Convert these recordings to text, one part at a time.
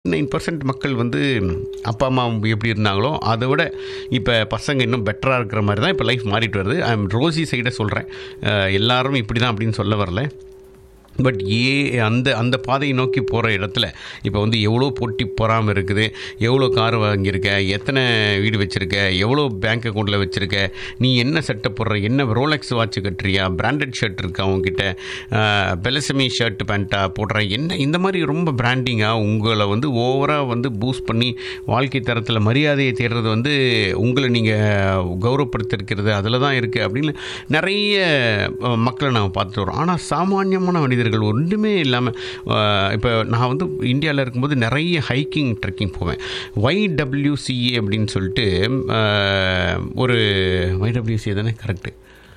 Nine percent மக்கள் வந்து அப்பா அம்மா எப்படி இருந்தாங்களோ அதை விட இப்போ பசங்க இன்னும் பெட்டராக இருக்கிற மாதிரி தான் இப்போ லைஃப் மாறிட்டு வருது ஐ எம் ரோசி சைடை சொல்கிறேன் எல்லாரும் இப்படி தான் அப்படின்னு சொல்ல வரல பட் ஏ அந்த அந்த பாதையை நோக்கி போகிற இடத்துல இப்போ வந்து எவ்வளோ போட்டி பொறாமல் இருக்குது எவ்வளோ கார் வாங்கியிருக்க எத்தனை வீடு வச்சுருக்க எவ்வளோ பேங்க் அக்கௌண்ட்டில் வச்சுருக்க நீ என்ன சட்டை போடுற என்ன ரோலெக்ஸ் வாட்ச் கட்டுறியா பிராண்டட் ஷர்ட் இருக்கா உங்ககிட்ட பெலசமி ஷர்ட் பேண்ட்டா போடுற என்ன இந்த மாதிரி ரொம்ப பிராண்டிங்காக உங்களை வந்து ஓவராக வந்து பூஸ்ட் பண்ணி வாழ்க்கை தரத்தில் மரியாதையை தேடுறது வந்து உங்களை நீங்கள் கௌரவப்படுத்திருக்கிறது அதில் தான் இருக்குது அப்படின்னு நிறைய அஹ், மக்களை நாங்கள் பார்த்துட்டு வரோம் ஆனால் சாமானியமான மனிதர்கள் ஒன்றுமே இல்லாமல் இப்போ நான் வந்து இந்தியாவில் இருக்கும்போது நிறைய ஹைக்கிங் ட்ரெக்கிங் போவேன் ஒய்டபிள்யூசிஏ அப்படின்னு சொல்லிட்டு அஹ், ஒரு ஒய்டபிள்யூசிஏ தானே கரெக்டு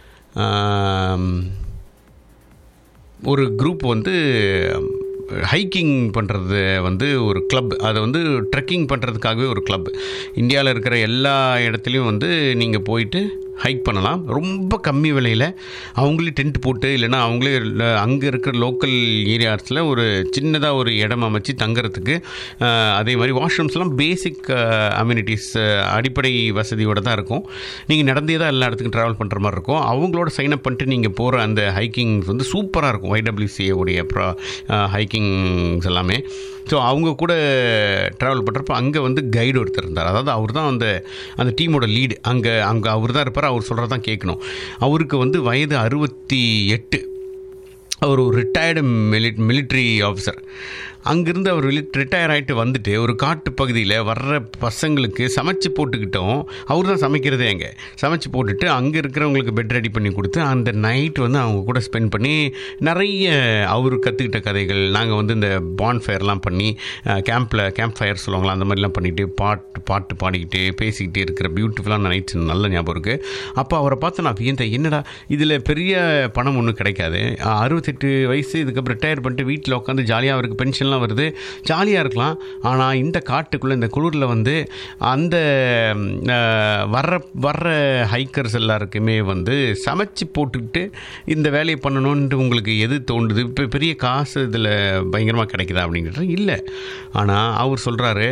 ஒரு குரூப் வந்து ஹைக்கிங் பண்ணுறது வந்து ஒரு கிளப் அதை வந்து ட்ரெக்கிங் பண்ணுறதுக்காகவே ஒரு கிளப் இந்தியாவில் இருக்கிற எல்லா இடத்துலையும் வந்து நீங்கள் போயிட்டு ஹைக் பண்ணலாம் ரொம்ப கம்மி விலையில் அவங்களே டென்ட் போட்டு இல்லைன்னா அவங்களே அங்கே இருக்கிற லோக்கல் ஏரியாஸில் ஒரு சின்னதாக ஒரு இடம் அமைச்சு தங்குறதுக்கு அஹ், அதே மாதிரி வாஷ்ரூம்ஸ்லாம் பேசிக் அம்யூனிட்டிஸ் அடிப்படை வசதியோடு தான் இருக்கும் நீங்கள் நடந்தே தான் எல்லா இடத்துக்கும் ட்ராவல் பண்ணுற மாதிரி இருக்கும் அவங்களோட சைன் அப் பண்ணிட்டு நீங்கள் போகிற அந்த ஹைக்கிங் வந்து சூப்பராக இருக்கும் YWCA உடைய ப்ரா ஹைக்கிங்ஸ் எல்லாமே ஸோ அவங்க கூட ட்ராவல் பண்ணுறப்ப அங்கே வந்து கைடு ஒருத்தர் இருந்தார் அதாவது அவர் தான் அந்த அந்த டீமோட லீடு அங்கே அங்கே அவர் தான் இருப்பார் அவர் சொல்கிறது தான் கேட்கணும் அவருக்கு வந்து வயது அறுபத்தி எட்டு அவர் ஒரு ரிட்டையர்டு மிலி மிலிட்ரி ஆஃபீஸர் அங்கேருந்து அவர் ரிட்டையர் ஆகிட்டு வந்துட்டு ஒரு காட்டு பகுதியில் வர்ற பசங்களுக்கு சமைச்சு போட்டுக்கிட்டோம் அவர் தான் சமைக்கிறதே அங்கே சமைச்சு போட்டுட்டு அங்கே இருக்கிறவங்களுக்கு பெட் ரெடி பண்ணி கொடுத்து அந்த நைட் வந்து அவங்க கூட ஸ்பெண்ட் பண்ணி நிறைய அவர் கற்றுக்கிட்ட கதைகள் நாங்கள் வந்து இந்த பான் ஃபயர்லாம் பண்ணி கேம்பில் கேம்ப் ஃபயர் சொல்லுவாங்களா அந்த மாதிரிலாம் பண்ணிவிட்டு பாட்டு பாட்டு பாடிக்கிட்டு பேசிக்கிட்டு இருக்கிற பியூட்டிஃபுல்லான நைட்ஸ் நல்ல ஞாபகம் இருக்குது அப்போ அவரை பார்த்து நான் வியந்த என்னடா இதில் பெரிய பணம் ஒன்றும் கிடைக்காது அஹ், அறுபத்தெட்டு வயசு இதுக்கப்புறம் ரிட்டையர் பண்ணிட்டு வீட்டில் உட்காந்து ஜாலியாக அவருக்கு பென்ஷன்லாம் வருது ஜாலியாக இருக்கலாம் ஆனால் இந்த காட்டுக்குள்ளே இந்த குளிரில் வந்து அந்த ம், அஹ், வர்ற வர்ற ஹைக்கர்ஸ் எல்லாருக்குமே வந்து சமைச்சு போட்டுக்கிட்டு இந்த வேலையை பண்ணணுன்ட்டு உங்களுக்கு எது தோண்டுது இப்போ பெரிய காசு இதில் பயங்கரமாக கிடைக்குதா அப்படிங்கிறது இல்லை ஆனால் அவர் சொல்கிறாரு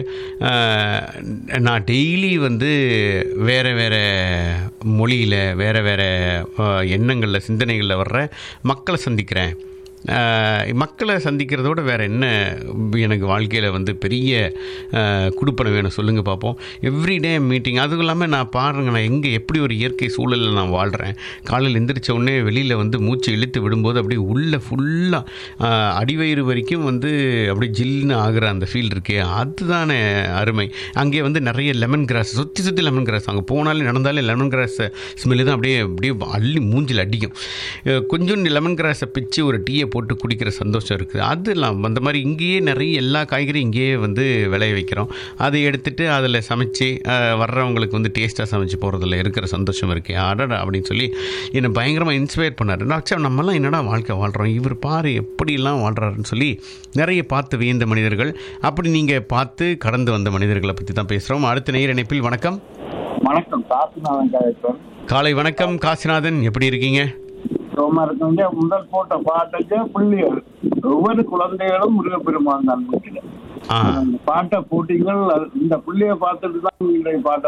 நான் டெய்லி வந்து வேறு வேறு மொழியில் வேறு வேறு எண்ணங்களில் சிந்தனைகளில் வர்ற மக்களை சந்திக்கிறேன் அஹ், மக்களை சந்திக்கிறதோட வேறு என்ன எனக்கு வாழ்க்கையில் வந்து பெரிய அஹ், குடுப்பனை வேணும் சொல்லுங்கள் பார்ப்போம் எவ்ரிடே மீட்டிங் அதுவும் இல்லாமல் நான் பாருங்க நான் எங்கே எப்படி ஒரு இயற்கை சூழலில் நான் வாழ்கிறேன் காலையில் எந்திரிச்ச உடனே வெளியில் வந்து மூச்சு இழுத்து விடும்போது அப்படியே உள்ள ஃபுல்லாக அடிவயிறு வரைக்கும் வந்து அப்படியே ஜில்லுன்னு ஆகிற அந்த ஃபீல் இருக்கே அதுதானே அருமை அங்கே வந்து நிறைய லெமன் கிராஸ் சுற்றி சுற்றி லெமன் கிராஸ் அங்கே போனாலே நடந்தாலே லெமன் கிராஸ் ஸ்மெல்லு தான் அப்படியே அப்படியே அள்ளி மூஞ்சில் அடிக்கும் அஹ் கொஞ்சம் லெமன் கிராஸை பிச்சு ஒரு டீயை போட்டு குடிக்கிற சந்தோஷம் இருக்குது அதெல்லாம் அந்த மாதிரி இங்கேயே நிறைய எல்லா காய்கறியும் இங்கேயே வந்து விளைய வைக்கிறோம் அதை எடுத்துட்டு அதில் சமைச்சு அஹ், வர்றவங்களுக்கு வந்து டேஸ்ட்டாக சமைச்சு போகிறதுல இருக்கிற சந்தோஷம் இருக்கே அடடா அப்படின்னு சொல்லி என்னை பயங்கரமாக இன்ஸ்பயர் பண்ணார் டாக்டர் நம்மலாம் என்னடா வாழ்க்கை வாழ்கிறோம் இவர் பாரு எப்படிலாம் வாழ்கிறாருன்னு சொல்லி நிறைய பார்த்து வியந்த மனிதர்கள் அப்படி நீங்கள் பார்த்து கடந்து வந்த மனிதர்களை பற்றி தான் பேசுகிறோம் அடுத்த நேர் இணைப்பில் வணக்கம் வணக்கம் காசிநாதன் கதைக்கிறேன் காலை வணக்கம் காசிநாதன் எப்படி இருக்கீங்க சோமா இருக்கவங்க முதல் போட்ட பாட்டுக்கு பிள்ளைகள் ஒவ்வொரு குழந்தைகளும் முருகப்பெருமான் தான் வீட்டுல ஆ அந்த பாட்டை போட்டிங்கள் அது- இந்த பிள்ளைய பார்த்துட்டு தான் இன்றைய பாட்டை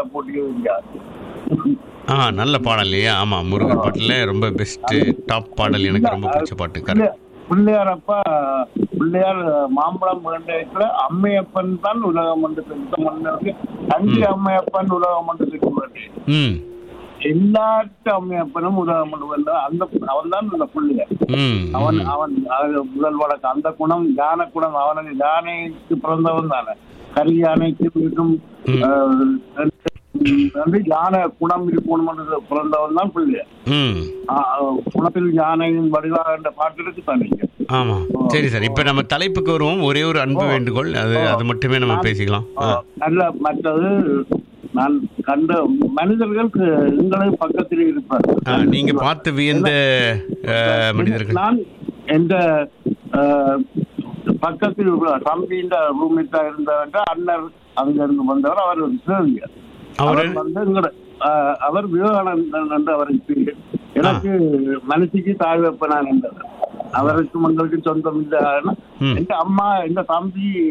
போட்டிகள் ஆ நல்ல பாடல் இல்லையா ஆமாம் முருகன் பாட்டில் ரொம்ப பெஸ்ட்டு டாப் பாடல் எனக்கு ரொம்ப பிடிச்ச பாட்டு கரெக்ட் பிள்ளையாரப்பா பிள்ளையார் மாம்பழம் வேண்டியத்துல அம்மையப்பன் தான் உலகம் என்று திருத்தம் அஞ்சு அம்மையப்பன் உலகம் என்று திருத்தம் ம் எல்லாத்து அம்மையப்பனும் உலகம் என்று அந்த அவன் தான் அந்த பிள்ளையார் ம் அவன் ம். அவன் அது முதல் வழக்கு அந்த குணம் ஞான குணம் அவனுக்கு யானைக்கு பிறந்தவன் தானே கரி யானைக்கு இருக்கும் ம். அஹ், வந்து யானை குணம் இருக்கணும் என்று பிறந்தவன் தான் பிள்ளை ம் குணத்தில் யானையின் வடிவாக என்ற பாட்டு இருக்கு தானீங்க ஆமாம் சரி சார் இப்போ நம்ம தலைப்புக்கு வருவோம் ஒரே ஒரு அன்பு வேண்டுகோள் அது அது மட்டுமே நம்ம பேசிக்கலாம் ஆ நல்ல மற்றது நான் கண்ட மனிதர்களுக்கு எங்களுக்கு பக்கத்தில் இருப்பார் ஆ, நீங்க பார்த்து வியந்த ஆ, மனிதர்கள் நான் எந்த அஹ், பக்கத்தில் உள்ள தம்பின்ற ரூமிட்டா இருந்தவர் அண்ணர் அங்க இருந்து வந்தவர் அவர் ஒரு சிவலிங்கர். அவரு அவர் வந்து எங்கட அஹ், அவர் விவேகானந்தன் என்று அவருக்கு பேர். எனக்கு மனசுக்கு தாய் வைப்பனான் என்றவர் அவருக்கு உங்களுக்கு சொந்தம் இல்லை ம். எங்க அம்மா எங்க தம்பி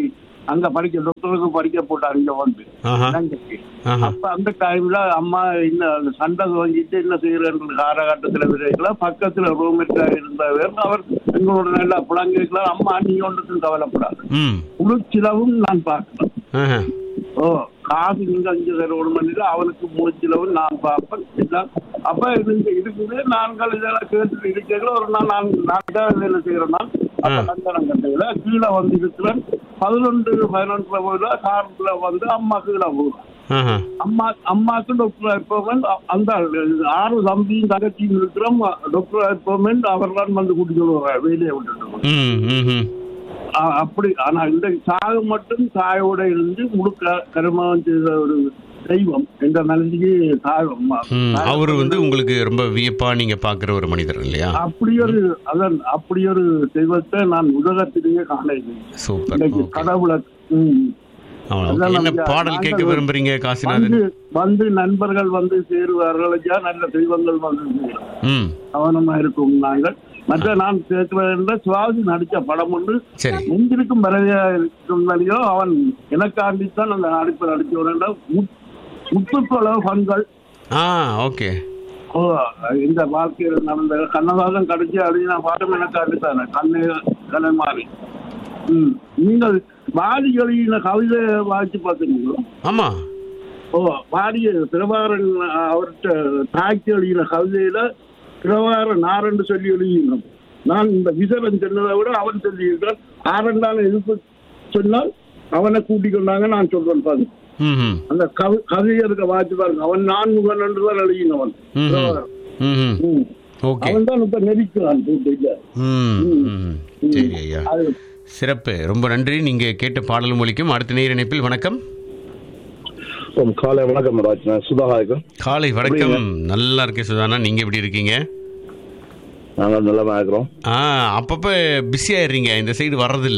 அங்க படிக்க டாக்டருக்கு படிக்க போட்டார் இங்க வந்து ஆஹா இலங்கைக்கு. ஆஹா அப்ப அந்த டைம்ல அம்மா என்ன அந்த சண்டை வாங்கிட்டு என்ன செய்யறன்ற காலகட்டத்துல விரைக்கல பக்கத்துல ரூமெட்டா இருந்தவர் அவர் எங்களோட நல்லா புலங்கிருக்கலாம் அம்மா நீங்க ஒன்றுக்கும் கவலைப்படாது ம் முழு சிலவும் நான் பார்க்கிறேன் ஆஹா ஓ காசு நீங்க அஞ்சு தருவ மணில அவனுக்கு முழு சிலவு நான் பார்ப்பேன் எல்லாம் அப்ப இதுங்க இருக்குது நாங்கள் இதெல்லாம் கேட்டு இருக்கிற ஒரு நாள் நான் நான் தான் வேலை செய்யறேன் நான் அப்ப ஆ. கந்தனம் கண்டையில கீழே வந்து இருக்கிறேன் பதினொன்று பதினொன்று போயில கார்ல வந்து அம்மா கீழே போகிறேன் ஆஹா அம்மா அம்மாக்கு டாக்டர் அப்பாயின்மெண்ட் அந்த ஆறு தம்பியும் தகச்சியும் இருக்கிறோம் டாக்டர் அப்பாயின்மெண்ட் அவர் தான் வந்து கூட்டிட்டு வருவார் வேலையை விட்டுட்டு ம் ம் ம் அ- அப்படி ஆனா இந்த சாகு மட்டும் தாயோட இருந்து முழுக்க கருமம் செய்த ஒரு தெய்வம் என்ற நிலைக்கு தாய் அம்மா. ம் தாய் அவர் வந்து உங்களுக்கு ரொம்ப வியப்பா நீங்க பார்க்குற ஒரு மனிதர் இல்லையா அப்படி ஒரு அதன் அப்படி ஒரு தெய்வத்தை நான் உலகத்திலேயே காணவில்லை சூப்பர் இன்னைக்கு ஓகே கடவுளை ம், அவ்வளோ. அதான் என்ன நம்ம பாடல் கேட்க நாங்கள் விரும்புறீங்க காசிநாதன் வந்து வந்து நண்பர்கள் வந்து சேருவார்கள் ஐயா நல்ல தெய்வங்கள் வந்து சேரும். ம் கவனமா இருக்கும் நாங்கள் மற்ற நான் கேட்கிற சுவாசி நடிச்ச படம் ஒன்று சரி நெஞ்சிருக்கும் பரவியா இருக்கும்னாலையோ அவன் எனக்காண்டித்தான் அந்த நடிப்பு நடிச்சு வரேன் முத்துப்பள பண்கள் ஆ ஓகே ஓ இந்த வாழ்க்கையில் நடந்த கண்ணதாசன் கடிச்சு அப்படின்னா பாட்டம் எனக்காண்டித்தானே கண்ணு கலைமாறி ம் நீங்கள் வாடி எழுதின கவிதை வாசிச்சு பார்த்துருக்கீங்களோ ஆமா ஓ வாடிய பிரபாரன் அவர்கிட்ட தாக்கி எழுதின கவிதையில பிரபார நாரண்டு சொல்லி எழுதினோம் நான் இந்த விசரன் சொன்னதை விட அவன் சொல்லியிருக்கான் ஆரண்டான எதிர்ப்பு சொன்னால் அவனை கூட்டிக் கொண்டாங்க நான் சொல்றேன் பாருங்க ம் ம் அந்த கவி கவிதையருக்கு வாசி பாருங்க அவன் நான் முகன் என்று தான் எழுதினவன் ம் பிரபாகரன். ம் ம் ம். ஓகே அவன் தான் இப்ப நெரிக்கிறான் கூட்டில ம் ம் சரி ஐயா அது சிறப்பு ரொம்ப நன்றி நீங்க கேட்ட பாடல் மொழிக்கும் அடுத்த நேர இணைப்பில் வணக்கம் ஓம் காலை வணக்கம் ராஜ் நான் சுதாகர் காலை வணக்கம் நல்லா இருக்கேன் சுதானா நீங்க எப்படி இருக்கீங்க நாங்கள் நல்லமா இருக்கிறோம் ஆ அப்பப்போ பிஸி ஆயிடுறீங்க இந்த சைடு வர்றதில்ல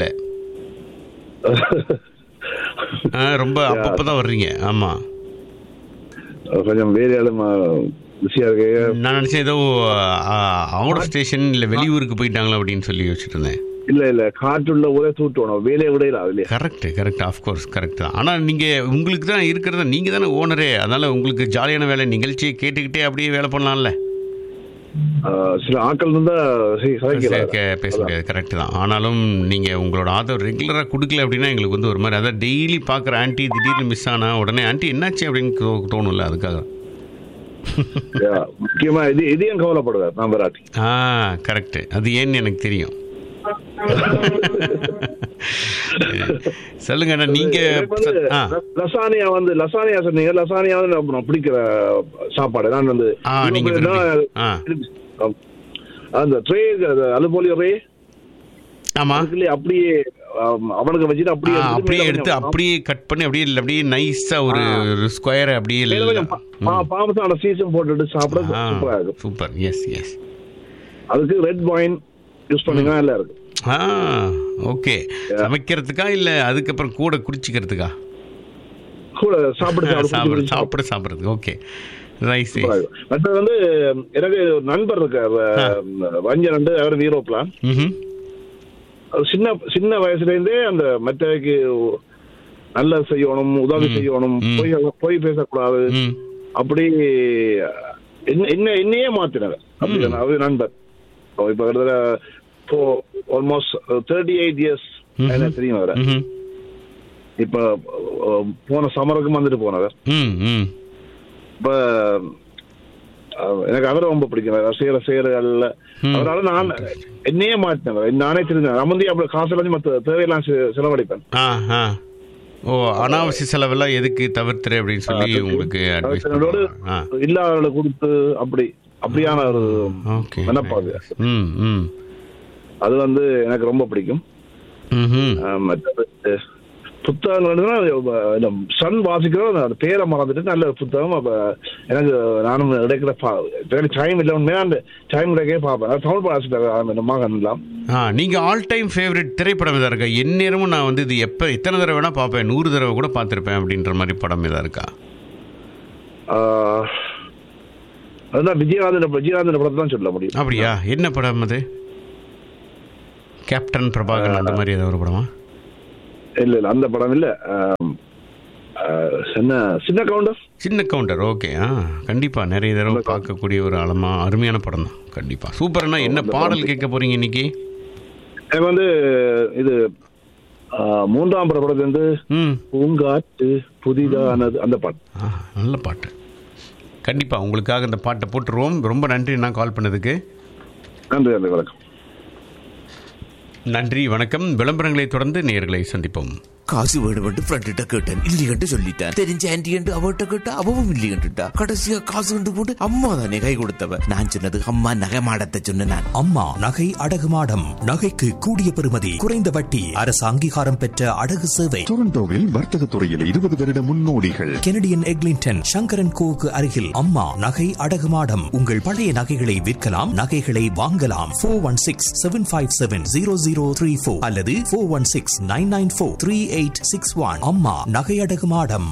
ஆ ரொம்ப அப்பப்போ தான் வர்றீங்க ஆமா கொஞ்சம் வேலையாலும் பிஸியா இருக்கு நான் நினச்சேன் ஏதோ அவுட் ஆஃப் ஸ்டேஷன் இல்லை வெளியூருக்கு போயிட்டாங்களா அப்படின்னு சொல்லி வச்சுட்டு இருந்தேன் இல்ல இல்ல காற்றுள்ள ஒரே தூட்டணும் வேலையை விடையில அதுலயே கரெக்ட் கரெக்ட் ஆஃப்கோர்ஸ் கரெக்ட் தான் ஆனால் நீங்கள் உங்களுக்கு தான் இருக்கிறத நீங்கள் தானே ஓனரே அதனால் உங்களுக்கு ஜாலியான வேலை நிகழ்ச்சியை கேட்டுக்கிட்டே அப்படியே வேலை பண்ணலாம்ல ஆஹ் சில ஆட்கள் இருந்தா சரி, கதைக்கிறாங்க. கே- பேச முடியாது கரெக்ட் தான் ஆனாலும் நீங்கள் உங்களோட ஆதரவு ரெகுலராக கொடுக்கல அப்படின்னா எங்களுக்கு வந்து ஒரு மாதிரி அதான் டெய்லி பார்க்குற ஆன்ட்டி திடீர்னு மிஸ் ஆனா உடனே ஆன்ட்டி என்னாச்சு அப்படின்னு தோ- தோணும்ல அதுக்காக Yeah. முக்கியமா இது இதையும் கவலைப்படுவார் நான் வராட்டி ஆ கரெக்ட் அது ஏன்னு எனக்கு தெரியும் சொல்லுங்க அண்ணா நீங்க எனக்கு வந்து ஆ ல- லசானியா வந்து லசானியா சொன்னீங்க லசானியா வந்து நான் நான் பிடிக்கிற சாப்பாடு நான் வந்து ஆ நீங்க இவங்க விரும்பி- ஆ ஆம். அந்த ட்ரே அலுபோலி ரே ஆமா அதுக்குள்ளே அப்படியே ஆம், அவனுக்கு வச்சுட்டு ஆ, அப்படியே அப்படியே மேல எடுத்து கொஞ்சம் அப்படியே கட் பண்ணி அப்படியே இல்ல, அப்படியே நைஸா ஒரு ஸ்கொயர் அப்படியே மேல கொஞ்சம் பா- பா- பாவசான சீசன் போட்டுட்டு சாப்பிட சூப்பரா இருக்கும் சூப்பர் எஸ் எஸ் அதுக்கு ரெட் பாயின் யூஸ் பண்ணீங்கன்னா நல்லா இருக்கும் ஆ ஓகே சமைக்கிறதுக்கா இல்ல அதுக்கப்புறம் கூட குடிச்சிக்கிறதுக்கா கூட சாப்பிட சாப்பிட சாப்பிட குடிச்சு சாப்பிட சாப்பிட்றதுக்கு ஓகே ரைஸ் சூப்பரா இருக்கும். மற்றது வந்து எனக்கு ஒரு நண்பர் இருக்கார் வஞ்சரண்டு அவர் வீரோப்லாம் ம் அவர் சின்ன சின்ன வயசுல இருந்தே அந்த மற்றவைக்கு நல்லது செய்யணும் உதவி செய்யணும் ம். பொய் பொய் பேசக்கூடாது ம் அப்படி என்ன என்ன என்னையே மாத்தினார் அப்படி ம். அவர் நண்பர் இப்போ இப்போ கிட்டத்தட்ட ஆல்மோஸ்ட் தேர்ட்டி எயிட் இயர்ஸ் ம்ஹும். எனக்கு தெரியும் அவரை ம் இப்ப அஹ், போன சமருக்கும் வந்துட்டு போனவர் ம் ம் இப்ப அஹ், எனக்கு அவரை ரொம்ப பிடிக்கும் அவர் செய்யற செயல்கள்ல ம். அதனால நான் என்னையே மாட்டினவர் நானே தெரிஞ்சேன் நான் வந்து அப்படி காசு எல்லாம் மற்ற தேவையெல்லாம் செ- செலவழிப்பேன் ஆ ஆ ஓ அனாவசிய செலவெல்லாம் எதுக்கு தவிர்த்துரு அப்படின்னு சொல்லி உங்களுக்கு அட்வைஸ் என்னோட ஆ இல்லாதவர்களை கொடுத்து அப்படி அப்படியான ஒரு ஓகே மனப்பாது ம் ம் அது வந்து எனக்கு ரொம்ப பிடிக்கும் ம் அஹ், மற்றது புத்தகங்கள் சன் வாசிக்கிறோம் அந்த பேரை மறந்துட்டு நல்ல புத்தகம் அப்ப எனக்கு நானும் இடைக்கிற எனக்கு டைம் இல்லை உண்மையா அந்த டைம் கிடைக்கவே பார்ப்பேன் அது தமிழ் வாசிப்பாங்க மகன்லாம் ஆ நீங்கள் ஆல் டைம் ஃபேவரட் திரைப்படம் எதா இருக்கா எந்நேரமும் நான் வந்து இது எப்போ எத்தனை தடவை வேணால் பார்ப்பேன் நூறு தடவை கூட பார்த்துருப்பேன் அப்படின்ற மாதிரி படம் எதா இருக்கா ஆஹ், அதுதான் விஜயகாந்தன் விஜயகாந்தன் படத்தை தான் சொல்ல முடியும் அப்படியா என்ன படம் அது கேப்டன் பிரபாகரன் அந்த மாதிரி ஏதாவது ஒரு படமா இல்ல இல்ல அந்த படம் இல்ல ஆம், ஆ, சின்ன சின்ன கவுண்டர் சின்ன கவுண்டர் ஓகே ஆ கண்டிப்பாக நிறைய தடவை பார்க்கக்கூடிய ஒரு அழமா அருமையான படம் தான் கண்டிப்பாக சூப்பர்னா என்ன பாடல் கேட்க போகிறீங்க இன்னைக்கு எனக்கு வந்து இது ஆ, மூன்றாம் பட படத்துல இருந்து ம் பூங்காற்று புதிதானது அந்த பாட்டு ஆ நல்ல பாட்டு கண்டிப்பாக உங்களுக்காக இந்த பாட்டை போட்டுருவோம் ரொம்ப நன்றி நான் கால் பண்ணதுக்கு நன்றி நன்றி வணக்கம் நன்றி வணக்கம் விளம்பரங்களை தொடர்ந்து நேர்களை சந்திப்போம் காசு வேணுமென்று ஃப்ரெண்ட்ட கேட்டேன் இல்லையென்று சொல்லிட்டேன் தெரிஞ்ச ஆன்டி என்று அவட்ட கேட்டா அவவும் இல்லையென்றுட்டா கடைசியா காசு கொண்டு போட்டு அம்மா தானே கை கொடுத்தவ நான் சொன்னது அம்மா நகை மாடத்தை சொன்ன நான் அம்மா நகை அடகு மாடம் நகைக்கு கூடிய பெறுமதி குறைந்த வட்டி அரசு அங்கீகாரம் பெற்ற அடகு சேவை டொரண்டோவில் வர்த்தக துறையில் இருபது வருட முன்னோடிகள் கெனடியன் எக்லிங்டன் சங்கரன் கோவுக்கு அருகில் அம்மா நகை அடகு மாடம் உங்கள் பழைய நகைகளை விற்கலாம் நகைகளை வாங்கலாம் four one six seven five seven zero zero three four அல்லது four one six nine nine four three eight six one அம்மா நகை அடகு மாடம்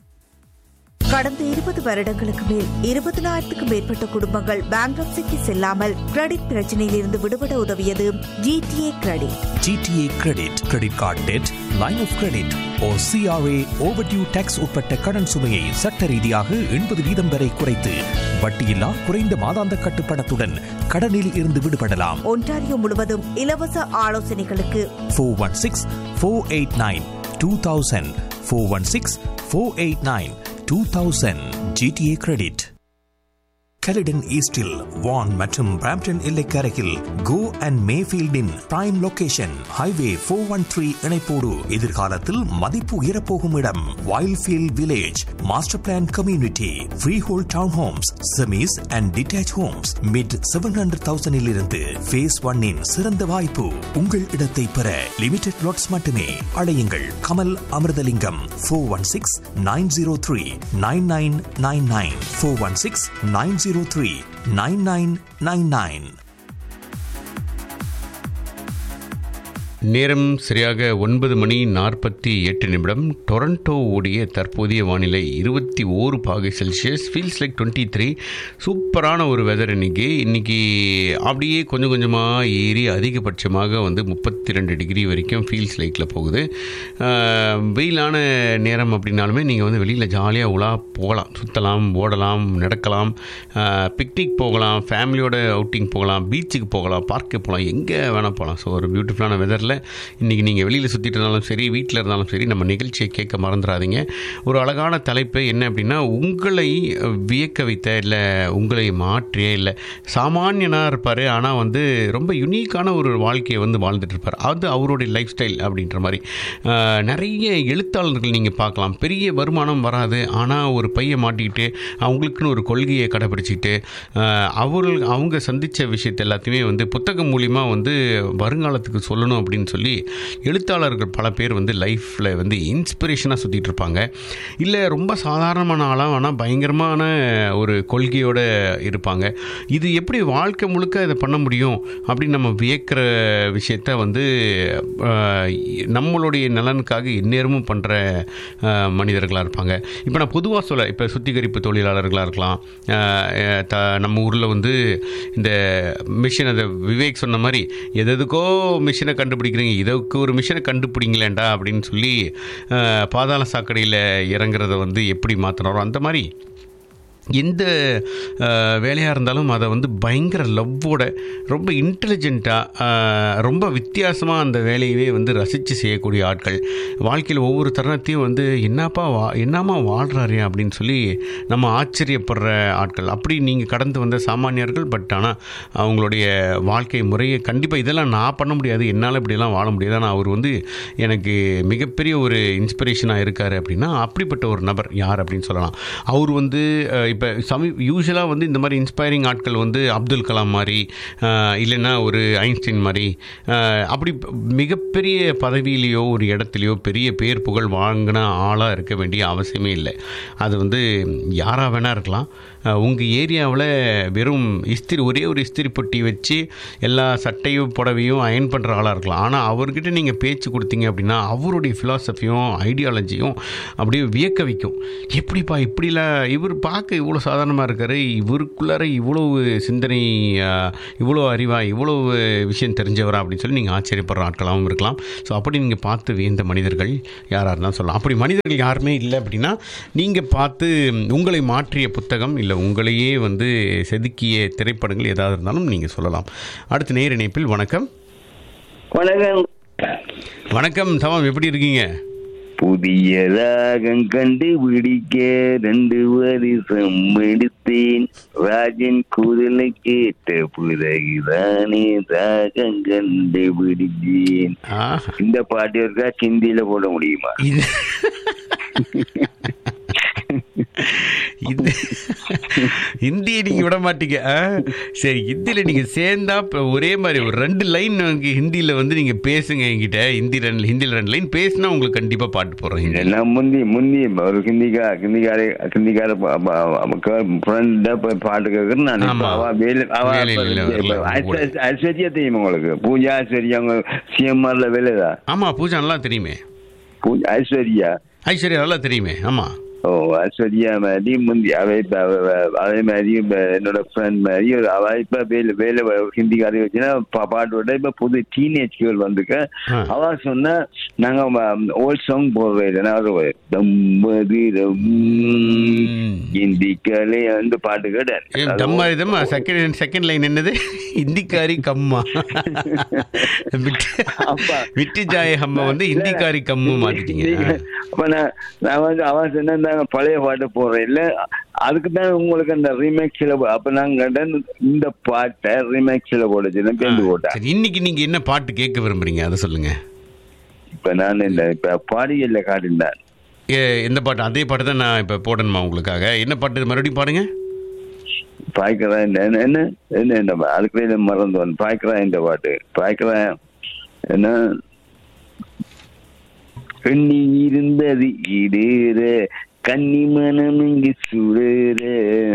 கடந்த இருபது வருடங்களுக்கு மேல் இருபதனாயிரத்துக்கும் மேற்பட்ட குடும்பங்கள் பேங்க்ரப்சிக்கு செல்லாமல் கிரெடிட் பிரச்சனையில் இருந்து விடுபட உதவியது GTA credit GTA credit credit card debt line of credit O CRA overdue taxes உட்பட்ட கடன் சுமையை சட்ட ரீதியாக எண்பது வீதம் வரை குறைத்து வட்டியில்லா குறைந்த மாதாந்த கட்டுப்பணத்துடன் கடனில் இருந்து விடுபடலாம் ஒன்டாரியோ முழுவதும் இலவச ஆலோசனைகளுக்கு four one six four eight nine two thousand four one six four eight nine two thousand GTA credit Caledon ஈஸ்டில் வான் மற்றும் பிராம்டன் எல்லைக்கரையில் கோ அண்ட் மேஃபீல்டின் prime location highway four one three இணைப்போடு எதிர்காலத்தில் மதிப்பு உயரப்போகும் இடம் Wildfield village master plan community freehold town homes semis and detached homes mid seven hundred தௌசண்டில் இருந்து ஃபேஸ் ஒன்னின் சிறந்த வாய்ப்பு உங்கள் இடத்தை பெற லிமிடெட் லாட்ஸ் மட்டுமே அழையுங்கள் Kamal Amirthalingam four one six nine zero three nine nine nine nine four one six nine zero three nine nine nine nine நேரம் சரியாக ஒன்பது மணி நாற்பத்தி எட்டு நிமிடம் டொரண்டோ உடைய தற்போதைய வானிலை இருபத்தி ஓரு பாகை Celsius feels like twenty three சூப்பரான ஒரு வெதர் இன்னைக்கு இன்னைக்கு அப்படியே கொஞ்சம் கொஞ்சமாக ஏறி அதிகபட்சமாக வந்து முப்பத்தி ரெண்டு டிகிரி வரைக்கும் ஃபீல்ஸ் லைக்கில் போகுது ஆஹ், வெயிலான நேரம் அப்படின்னாலுமே நீங்கள் வந்து வெளியில் ஜாலியாக உலா போகலாம் சுற்றலாம் ஓடலாம் நடக்கலாம் பிக்னிக் போகலாம் ஃபேமிலியோட அவுட்டிங் போகலாம் பீச்சுக்கு போகலாம் பார்க்கு போகலாம் எங்கே வேணால் போகலாம் ஸோ ஒரு பியூட்டிஃபுல்லான வெதரில் இன்றைக்கி நீங்கள் வெளியில் சுற்றிட்டு இருந்தாலும் சரி வீட்டில் இருந்தாலும் சரி நம்ம நிகழ்ச்சியை கேட்க மறந்துடாதீங்க ஒரு அழகான தலைப்பு என்ன அப்படின்னா உங்களை வியக்க வைத்த இல்லை உங்களை மாற்றிய இல்லை சாமானியனாக இருப்பார் ஆனால் வந்து ரொம்ப யுனிக்கான ஒரு வாழ்க்கையை வந்து வாழ்ந்துட்டு இருப்பார் அது அவருடைய லைஃப் ஸ்டைல் அப்படின்ற மாதிரி ஆஹ், நிறைய எழுத்தாளர்கள் நீங்கள் பார்க்கலாம் பெரிய வருமானம் வராது ஆனால் ஒரு பையை மாட்டிக்கிட்டு அவங்களுக்குன்னு ஒரு கொள்கையை கடைப்பிடிச்சிக்கிட்டு ஆஹ், அவர்கள் அவங்க சந்தித்த விஷயத்தை எல்லாத்தையுமே வந்து புத்தகம் மூலிமா வந்து வருங்காலத்துக்கு சொல்லணும் அப்படின்னு சொல்லி எழுத்தாளர்கள் பல பேர் வந்து லைஃப்பில் வந்து இன்ஸ்பிரேஷனாக சுற்றிட்டு இருப்பாங்க இல்லை ரொம்ப சாதாரணமான ஆளாக ஆனால் பயங்கரமான ஒரு கொள்கையோடு இருப்பாங்க இது எப்படி வாழ்க்கை முழுக்க இதை பண்ண முடியும் அப்படின்னு நம்ம வியக்கிற விஷயத்த வந்து ஆஹ், நம்மளுடைய நலனுக்காக எந்நேரமும் பண்ணுற மனிதர்களாக இருப்பாங்க இப்போ நான் பொதுவாக சொல்ல இப்போ சுத்திகரிப்பு தொழிலாளர்களாக இருக்கலாம் ஆஹ், அஹ், த நம்ம ஊரில் வந்து இந்த மிஷின் அந்த விவேக் சொன்ன மாதிரி எது எதுக்கோ மிஷினை கண்டுபிடிக்கிறீங்க இதற்கு ஒரு மிஷினை கண்டுபிடிங்களேண்டா அப்படின்னு சொல்லி ஆஹ், பாதாள சாக்கடையில் இறங்குறத வந்து எப்படி மாற்றினாரோ அந்த மாதிரி எந்த வேலையாக இருந்தாலும் அதை வந்து பயங்கர லவ்வோட ரொம்ப இன்டெலிஜென்ட்டாக ரொம்ப வித்தியாசமாக அந்த வேலையவே வந்து ரசித்து செய்யக்கூடிய ஆட்கள் வாழ்க்கையில் ஒவ்வொரு தருணத்தையும் வந்து என்னப்பா வா என்னம்மா வாழ்கிறாரு அப்படின்னு சொல்லி நம்ம ஆச்சரியப்படுற ஆட்கள் அப்படி நீங்கள் கடந்து வந்த சாமானியர்கள் பட் ஆனால் அவங்களுடைய வாழ்க்கை முறையை கண்டிப்பாக இதெல்லாம் நான் பண்ண முடியாது என்னால் இப்படியெல்லாம் வாழ முடியாது ஆனால் அவர் வந்து எனக்கு மிகப்பெரிய ஒரு இன்ஸ்பிரேஷனாக இருக்கார் அப்படின்னா அப்படிப்பட்ட ஒரு நபர் யார் அப்படின்னு சொல்லலாம் அவர் வந்து அஹ், இப்போ சமீ யூஸ்வலாக வந்து இந்த மாதிரி இன்ஸ்பைரிங் ஆட்கள் வந்து அப்துல் கலாம் மாதிரி அஹ், இல்லைன்னா ஒரு ஐன்ஸ்டைன் மாதிரி அஹ், அப்படி மிகப்பெரிய பதவியிலேயோ ஒரு இடத்துலையோ பெரிய பேர் புகழ் வாங்கின ஆளாக இருக்க வேண்டிய அவசியமே இல்லை அது வந்து யாராக வேணா இருக்கலாம் உங்கள் ஏரியாவில் வெறும் இஸ்திரி ஒரே ஒரு இஸ்திரி பொட்டி வச்சு எல்லா சட்டையும் புடவையும் அயன் பண்ணுற ஆளாக இருக்கலாம் ஆனால் அவர்கிட்ட நீங்கள் பேச்சு கொடுத்தீங்க அப்படின்னா அவருடைய ஃபிலாசபியும் ஐடியாலஜியும் அப்படியே வியக்க வைக்கும் எப்படிப்பா இப்படிலாம் இவர் பார்க்க இவ்வளோ சாதாரணமாக இருக்காரு இவருக்குள்ளார இவ்வளவு சிந்தனை ஆஹ், இவ்வளோ அறிவா இவ்வளோ விஷயம் தெரிஞ்சவரா அப்படின்னு சொல்லி நீங்கள் ஆச்சரியப்படுற ஆட்களாகவும் இருக்கலாம் ஸோ அப்படி நீங்கள் பார்த்து வியந்த மனிதர்கள் யாராக இருந்தாலும் சொல்லலாம் அப்படி மனிதர்கள் யாருமே இல்லை அப்படின்னா நீங்கள் பார்த்து உங்களை மாற்றிய புத்தகம் இல்லை உங்களையே வந்து செதுக்கிய திரைப்படங்கள் ஏதாவது இருந்தாலும் நீங்கள் சொல்லலாம் அடுத்த நேர் இணைப்பில் வணக்கம் வணக்கம் வணக்கம் தவம் எப்படி இருக்கீங்க புதிய ராகம் கண்டுபிடிக்க ரெண்டு வருஷம் எடுத்தேன் ராஜன் குரலை கேட்ட பிறகுதானே ராகம் கண்டுபிடிச்சேன் ஆஹா இந்த பாட்டு இருக்கா ஹிந்தியில போட முடியுமா இது இது ஹிந்தியை நீங்க விட மாட்டீங்க ஆ? சரி ஹிந்தியில நீங்க சேர்ந்தா இப்ப ஒரே மாதிரி ஒரு ரெண்டு லைன் ஹிந்தியில வந்து நீங்க பேசுங்க என்கிட்ட ஹிந்தி ரெண்டு ஹிந்தியில ரெண்டு லைன் பேசினா உங்களுக்கு கண்டிப்பா பாட்டு போடுறேன் ஹிந்தியில இதெல்லாம் முந்தி முந்தி ஒரு ஹிந்திக்கா ஹிந்திக்கார ஹிந்திக்கார ஃப்ரெண்ட் போய் பாட்டு கேட்கறது நான் இப்ப ஆமா. அவ வேலை அவ வேலையில இல்ல, வரல, ஐஸ்வர்யா- ஐஸ்வர்யா தெரியுமா உங்களுக்கு பூஜா ஐஸ்வர்யா அவங்க சிஎம்ஆர்ல வேலைதா ஆமா பூஜா நல்லா தெரியுமே பூஜா ஐஸ்வர்யா ஐஸ்வர்யா நல்லா தெரியுமே ஆமா ஓ ஐஸ்வர்யா மாதிரி முந்தி அவ இப்ப அவ- அவ- அதே மாதிரி இப்ப என்னோட ஃப்ரெண்ட் மாதிரி ஒரு அவ இப்ப வேலை வேலை ஹிந்திக்காரி வச்சுன்னா பா- பாட்டு விட இப்ப புது டீனேஜ் கேர்ள் வந்துக்க ஆ. அவ சொன்னா நாங்க ஓல்ட் சாங் போடுறோம் இல்லைன்னா ஒரு தம்மதிரம் ஹிந்திக்காலே வந்து பாட்டு ஏ, கேட்டேன் தம்மா இதம்மா செகண்ட் செகண்ட் லைன் என்னது ஹிந்திக்காரி கம்மா விட்டு அப்பா. விட்டு ஜாய ஹம்மா வந்து ஹிந்திக்காரி கம்மு மாத்திட்டீங்க ஆ. அப்ப நான் நான் வந்து அவன் சொன்னா நாங்க பழைய பாட்டு போடுறோம் இல்ல அதுக்கு தான் உங்களுக்கு அந்த ரீமேக்ஸ்ல அப்ப நாங்க கேட்டேன், இந்த பாட்டை ரீமேக்ஸ்ல போடுச்சு பேருந்து போட்டேன் சரி இன்னைக்கு நீங்க என்ன பாட்டு கேட்க விரும்புறீங்க அதை சொல்லுங்க இப்ப நான் இந்த இப்ப பாடியல்ல காட்டினேன் ஏ, எந்த பாட்டு அதே பாட்டு தான் நான் இப்போ போடணுமா உங்களுக்காக என்ன பாட்டு இது மறுபடியும் பாடுங்க பாய்க்கிறேன் என்ன என்ன என்ன இந்த பா- அதுக்குள்ளே மறந்து வந்து பாய்க்கிறேன் இந்த பாட்டு பாய்க்கிறேன் என்ன எண்ணி இருந்தது ஈடேற கன்னி மனம் இங்கு சுடேற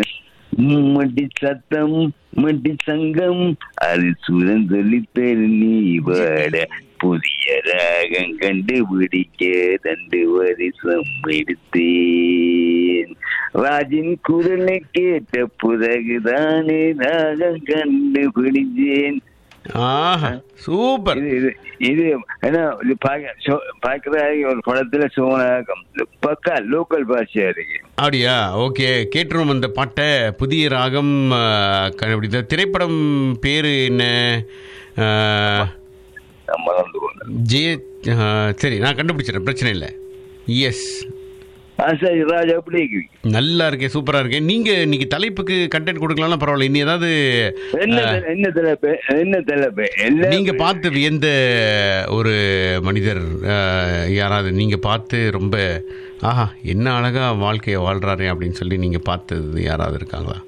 மட்டி சத்தம் மட்டி சங்கம் அது சுரன் சொல்லித்தரு நீ பாட புதிய ராகம் கண்டுபிடிக்க ரெண்டு வருஷம் எடுத்தேன் ராஜின் குரலை கேட்ட பிறகுதானே ராகம் கண்டுபிடிச்சேன் ஆஹா சூப்பர் இது இது இது என்ன இது பார்க்க சோ- பார்க்கிற ஒரு படத்துல சோனாகம் பக்கா லோக்கல் பாஷையா இருக்கு அப்படியா ஓகே கேட்டுருவோம் அந்த பாட்டை புதிய ராகம் ஆ, க- அப்படி இந்த திரைப்படம் பேர் என்ன ஆ, நான் மறந்து கொண்டேன் ஜெய ஆ, சரி நான் கண்டுபிடிச்சிடறேன் பிரச்சனை இல்லை எஸ் ஆ சரி ராஜா எப்படி இருக்கீங்க நல்லா இருக்கேன் சூப்பராக இருக்கேன் நீங்கள் இன்னைக்கு தலைப்புக்கு கண்டென்ட் கொடுக்கலாம்னா பரவாயில்ல இனி ஏதாவது என்ன தெ- என்ன தலைப்பு என்ன தலைப்பு எல்லாம் நீங்க பார்த்து வியந்த ஒரு மனிதர் அஹ், யாராவது நீங்க பார்த்து ரொம்ப ஆஹா என்ன அழகா வாழ்க்கையை வாழ்றாரு அப்படின்னு சொல்லி நீங்க பார்த்தது யாராவது இருக்காங்களா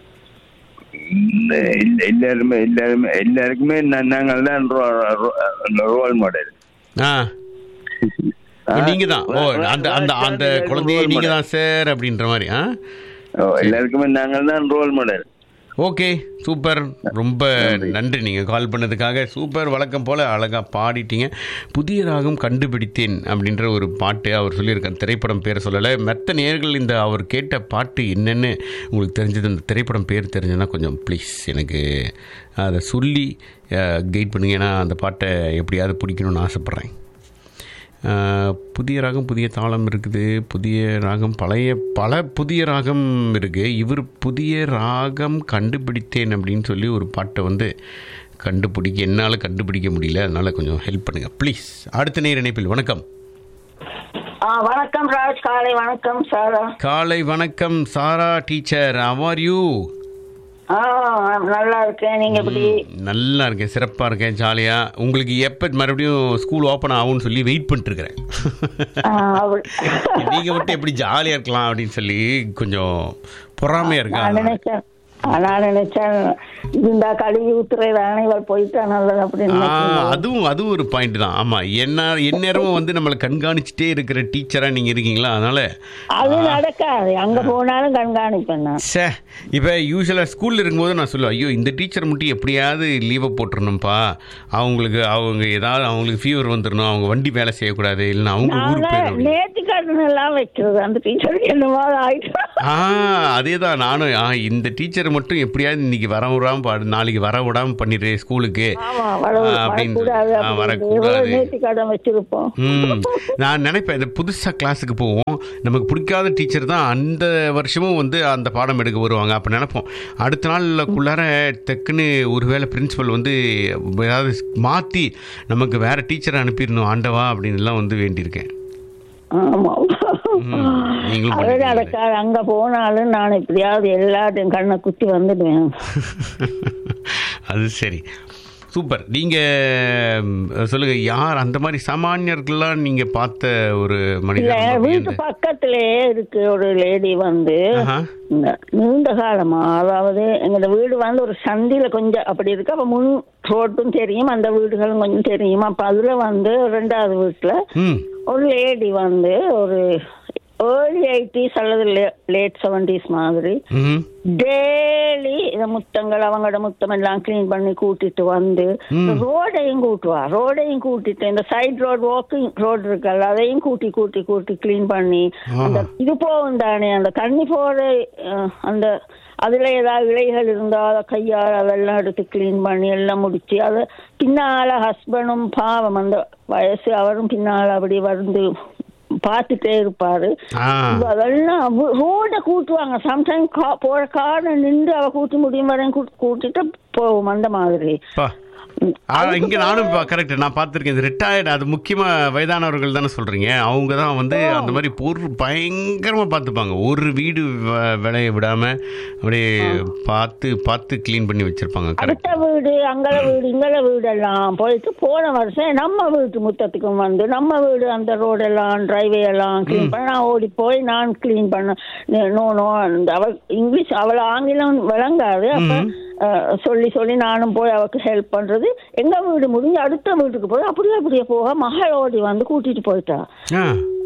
இந்த எல்லா- எல்லாருமே எல்லாருமே எல்லாருக்குமே நா- நாங்கள் தான் ரோல் மாடல் ஆ நீங்க தான் ஓ அந்த அந்த அந்த குழந்தையை நீங்க தான் சார் அப்படின்ற மாதிரி ஆ எல்லாருக்குமே நாங்கள் தான் ரோல் மாடல் ஓகே சூப்பர் ரொம்ப நன்றி நீங்கள் கால் பண்ணதுக்காக சூப்பர் வழக்கம் போல் அழகாக பாடிட்டீங்க புதிய ராகம் கண்டுபிடித்தேன் அப்படின்ற ஒரு பாட்டு அவர் சொல்லியிருக்கார் திரைப்படம் பேர் சொல்லலை மற்ற நேர்கள் இந்த அவர் கேட்ட பாட்டு என்னென்னு உங்களுக்கு தெரிஞ்சது அந்த திரைப்படம் பேர் தெரிஞ்சதுன்னா கொஞ்சம் ப்ளீஸ் எனக்கு அதை சொல்லி கைட் பண்ணுங்க ஏன்னா அந்த பாட்டை எப்படியாவது பிடிக்கணும்னு ஆசைப்பட்றேன் ஆஹ், புதிய ராகம் புதிய தாளம் இருக்குது புதிய ராகம் பழைய பல புதிய ராகம் இருக்குது இவர் புதிய ராகம் கண்டுபிடித்தேன் அப்படின்னு சொல்லி ஒரு பாட்டை வந்து கண்டுபிடிக்க என்னால் கண்டுபிடிக்க முடியல அதனால் கொஞ்சம் ஹெல்ப் பண்ணுங்கள் ப்ளீஸ் அடுத்த நேர் இணைப்பில் வணக்கம் ஆ வணக்கம் ராஜ் காலை வணக்கம் சாரா காலை வணக்கம் சாரா டீச்சர் அவர் யூ ஆ நல்லா இருக்கேன் நீங்க எப்படி நல்லா இருக்கேன் சிறப்பாக இருக்கேன் ஜாலியாக உங்களுக்கு எப்போ மறுபடியும் ஸ்கூல் ஓப்பன் ஆகும்னு சொல்லி வெயிட் பண்ணிட்டுருக்கிறேன் ஆ, அப்படி. நீங்கள் மட்டும் எப்படி ஜாலியாக இருக்கலாம் அப்படின்னு சொல்லி கொஞ்சம் பொறாமையாக இருக்கா நான் நினைச்சேன் நான் நினைச்சேன் இருந்தா கழுவி ஊத்துறதானே இவள் போயிட்டா நல்லது அப்படின்னு ஆ, நினைச்சேன். அதுவும் அதுவும் ஒரு பாயிண்ட் தான் ஆமா என்ன எந்நேரமும் வந்து நம்மளை கண்காணிச்சுட்டே இருக்கிற டீச்சரா நீங்க இருக்கீங்களா அதனால அது நடக்காது அங்க போனாலும் கண்காணிப்பேன் நான் சே இப்போ யூஸ்வலாக ஸ்கூலில் இருக்கும்போது நான் சொல்லுவேன் ஐயோ இந்த டீச்சர் மட்டும் எப்படியாவது லீவை போட்டுருணும்ப்பா அவங்களுக்கு அவங்க ஏதாவது அவங்களுக்கு ஃபீவர் வந்துடணும் அவங்க வண்டி வேலை செய்யக்கூடாது இல்லைன்னா அவங்க ஊருக்கு நாங்க போயிடணும் நேர்த்தி கடன் எல்லாம் வைக்கிறது அந்த டீச்சருக்கு என்னமோ ஆயிட்டு ஆ அதே தான் நானும் ஆ இந்த டீச்சர் மட்டும் எப்படியாவது இன்னைக்கு வர விடாம பாடு நாளைக்கு வர விடாம பண்ணிடு ஸ்கூலுக்கு ஆமா வர ஆ, அப்படின்னு வரக்கூடாது ஆ, அப்படின்னு வரக்கூடாது நேர்த்தி கடன் வச்சிருப்போம் ம் நான் நினைப்பேன் இந்த புதுசாக கிளாஸுக்கு போவோம் நமக்கு பிடிக்காத டீச்சர் தான் அந்த வருஷமும் வந்து அந்த பாடம் எடுக்க வருவாங்க அப்போ நினைப்போம் அடுத்த நாளுக்குள்ளார டக்குன்னு ஒருவேளை பிரின்சிபல் வந்து ஏதாவது மாற்றி நமக்கு வேற டீச்சரை அனுப்பிடணும் ஆண்டவா அப்படின்லாம் வந்து வேண்டியிருக்கேன் ஆமா ம், நீங்களும் அது பண்ணிருக்கீங்களே. நடக்காது அங்க போனாலும் நான் எப்படியாவது எல்லாத்தையும் கண்ணை குத்தி வந்துடுவேன் அது சரி சூப்பர் நீங்கள் சொல்லுங்கள் யார் அந்த மாதிரி சாமானியர்கள்லாம் நீங்கள் பார்த்த ஒரு இல்ல மனிதர் ரொம்ப வீட்டு வியந்த- பக்கத்திலேயே இருக்கு ஒரு லேடி வந்து ஆஹா. இந்த நீண்ட காலமா அதாவது எங்களோட வீடு வந்து ஒரு சந்தில கொஞ்சம் அப்படி இருக்கு அப்ப முன் ரோட்டும் தெரியும் அந்த வீடுகளும் கொஞ்சம் தெரியும் அப்ப அதுல வந்து ரெண்டாவது வீட்டுல ம் ஒரு லேடி வந்து ஒரு ஏர்லி எயிட்டிஸ் அல்லது லேட் செவன்டிஸ் மாதிரி ம் டெய்லி இந்த முத்தங்கள் அவங்களோட முத்தம் எல்லாம் க்ளீன் பண்ணி கூட்டிட்டு வந்து ரோடையும் கூட்டுவா ரோடையும் கூட்டிட்டு இந்த சைடு ரோடு வாக்கிங் ரோடு இருக்குல்ல அதையும் கூட்டி கூட்டி கூட்டி க்ளீன் பண்ணி அந்த இது போகும் தானே அந்த தண்ணி போற அஹ், அந்த அதுல ஏதாவது இலைகள் இருந்தா அதை கையால் அதெல்லாம் எடுத்து க்ளீன் பண்ணி எல்லாம் முடிச்சு அது பின்னால ஹஸ்பண்டும் பாவம் அந்த வயசு அவரும் பின்னால அப்படி வந்து பார்த்துட்டே இருப்பாரு ஆ அதெல்லாம் ரோட கூட்டுவாங்க சம்டைம் போற காரை நின்று அவ கூட்டி முடியும் வரையும் கூ- கூட்டிட்டு போவோம் அந்த மாதிரி பா ஆ, இங்க நானும் கரெக்ட் நான் பார்த்துருக்கேன் இது ரிட்டையர்டு அது முக்கியமா வயதானவர்கள் தானே சொல்றீங்க அவங்க தான் வந்து அந்த மாதிரி பொருள் பயங்கரமா பார்த்துப்பாங்க ஒரு வீடு வ- விளைய விடாம அப்படியே பார்த்து பார்த்து க்ளீன் பண்ணி வச்சிருப்பாங்க கரெக்ட் அடுத்த வீடு அங்கல வீடு இங்கல வீடு எல்லாம் போயிட்டு போன வருஷம் நம்ம வீட்டு முத்தத்துக்கும் வந்து நம்ம வீடு அந்த ரோடு எல்லாம் டிரைவே எல்லாம் க்ளீன் பண்ண நான் ஓடி போய் நான் க்ளீன் பண்ண நோ நோ அந்த அவ இங்கிலீஷ் அவள் ஆங்கிலம் விளங்காது அப்ப அஹ், சொல்லி சொல்லி நானும் போய் அவக்கு ஹெல்ப் பண்றது எங்க வீடு முடிஞ்சு அடுத்த வீட்டுக்கு போய் அப்படியே அப்படியே போக மகள் ஓடி வந்து கூட்டிட்டு போயிட்டா ஆ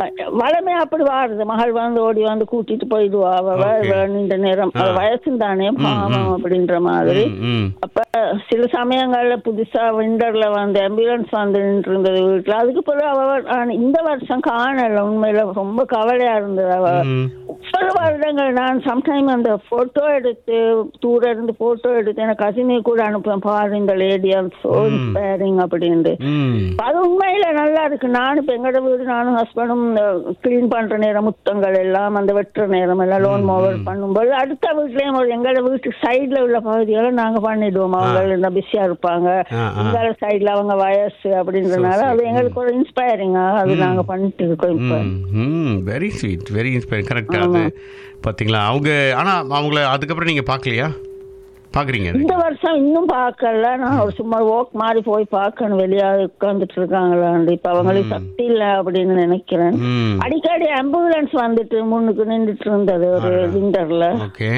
வளமே அப்படி வாடுது மகள் வந்து ஓடி வந்து கூட்டிட்டு போயிடுவா அவ வ- Okay. வ- நீண்ட நேரம் அவ வயசு தானே பாவம் அப்படின்ற மாதிரி ம், ம் அப்ப சில சமயங்கள்ல புதுசா விண்டர்ல வந்து ஆம்புலன்ஸ் வந்து நின்று இருந்தது வீட்டுல அதுக்கு பிறகு அவ ஆனா இந்த வருஷம் காணல உண்மையில ரொம்ப கவலையா இருந்தது அவ ம். முப்பது வருடங்கள் நான் சம்டைம் அந்த போட்டோ எடுத்து தூர இருந்து போட்டோ எடுத்து எனக்கு கசினி கூட அனுப்புவேன் பாரு இந்த லேடி சோ இன்ஸ்பைரிங் அப்படின்ட்டு ம் அது உண்மையில நல்லா இருக்கு நானும் இப்ப எங்கட வீடு நானும் ஹஸ்பண்டும் கிளீன் பண்ற நேரம் முத்தங்கள் எல்லாம் அந்த வெட்டுற நேரம் எல்லாம் லோன் மோவர் பண்ணும்போது அடுத்த வீட்லயும் ஒரு எங்கட வீட்டு சைடுல உள்ள பகுதிகளை நாங்க பண்ணிடுவோம் அவங்க இந்த பிஸியா இருப்பாங்க ஆ, ஆ. இந்த சைடுல அவங்க வயசு அப்படின்றனால அது எங்களுக்கு ஒரு இன்ஸ்பைரிங்கா அது நாங்க பண்ணிட்டு இருக்கோம் இப்ப ம் வெரி ஸ்வீட் வெரி இன்ஸ்பைர் கரெக்டாக அது பார்த்தீங்களா அவங்க ஆனால் அவங்கள அதுக்கப்புறம் நீங்கள் பார்க்கலையா பார்க்குறீங்க இந்த வருஷம் இன்னும் பார்க்கல நான் ஒரு சும்மா வாக் மாதிரி போய் பார்க்கணும் வெளியே உட்கார்ந்துட்டு இருக்காங்களான்னு இப்ப அவங்களுக்கு சக்தி இல்ல அப்படின்னு நினைக்கிறேன் ம் அடிக்கடி ஆம்புலன்ஸ் வந்துட்டு முன்னுக்கு நின்றுட்டு இருந்தது ஒரு விண்டர்ல ஓகே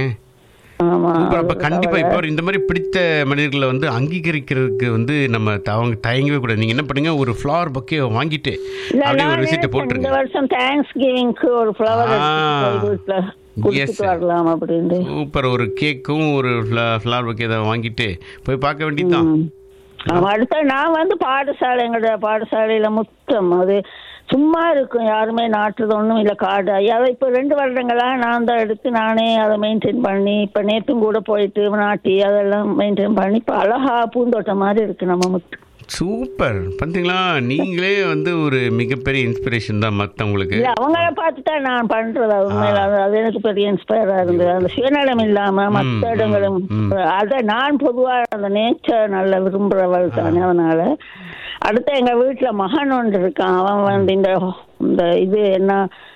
ஆமா சூப்பர் அப்ப அது கண்டிப்பா கவலை. இப்போ இந்த மாதிரி பிடித்த மனிதர்களை வந்து அங்கீகரிக்கிறதுக்கு வந்து நம்ம த- அவங்க தயங்கவே கூடாது நீங்க என்ன பண்ணுங்க ஒரு ஃப்ளவர் பக்கே வாங்கிட்டு இல்ல, அப்படியே நான் ஒரு ரிசிப்ட் நினைச்சேன் போட்டுருங்க இந்த வருஷம் தேங்க்ஸ் கிவிங்க்கு ஒரு ஃபிளவர் ஆ. வீட்டுல கொடுத்துட்டு sir. வரலாம் அப்படின்னு சூப்பர் ஒரு கேக்கும் ஒரு ஃப்ளவர் பக்கே ஏதாவது வாங்கிட்டு போய் பார்க்க வேண்டியதுதான் ஆமா அடுத்த நான் வந்து பாடசாலை எங்களோட பாடசாலையில முத்தம் அது சும்மா இருக்கும் யாருமே நாட்டுறது ஒண்ணும் இல்ல காடு அதை இப்ப ரெண்டு வருடங்களா நான் தான் எடுத்து நானே அதை மெயின்டைன் பண்ணி இப்ப நேத்தும் கூட போயிட்டு நாட்டி அதெல்லாம் மெயின்டைன் பண்ணி இப்ப அழகா பூந்தோட்டம் மாதிரி இருக்கு நம்ம முத்து சூப்பர் பார்த்தீங்களா நீங்களே வந்து ஒரு மிகப்பெரிய இன்ஸ்பிரேஷன் தான் மற்றவங்களுக்கு இல்ல அவங்கள பார்த்து தான் நான் பண்றது அது உண்மையில அது அது எனக்கு பெரிய இன்ஸ்பயரா இருந்தது அந்த சுயநலம் இல்லாம மற்ற இடங்களும் அத நான் பொதுவா அந்த நேச்சர் நல்ல விரும்புறவள் தானே அதனால அடுத்து எங்க வீட்டுல மகன் ஒன்று இருக்கான் அவன் வந்து இந்த இந்த இது என்ன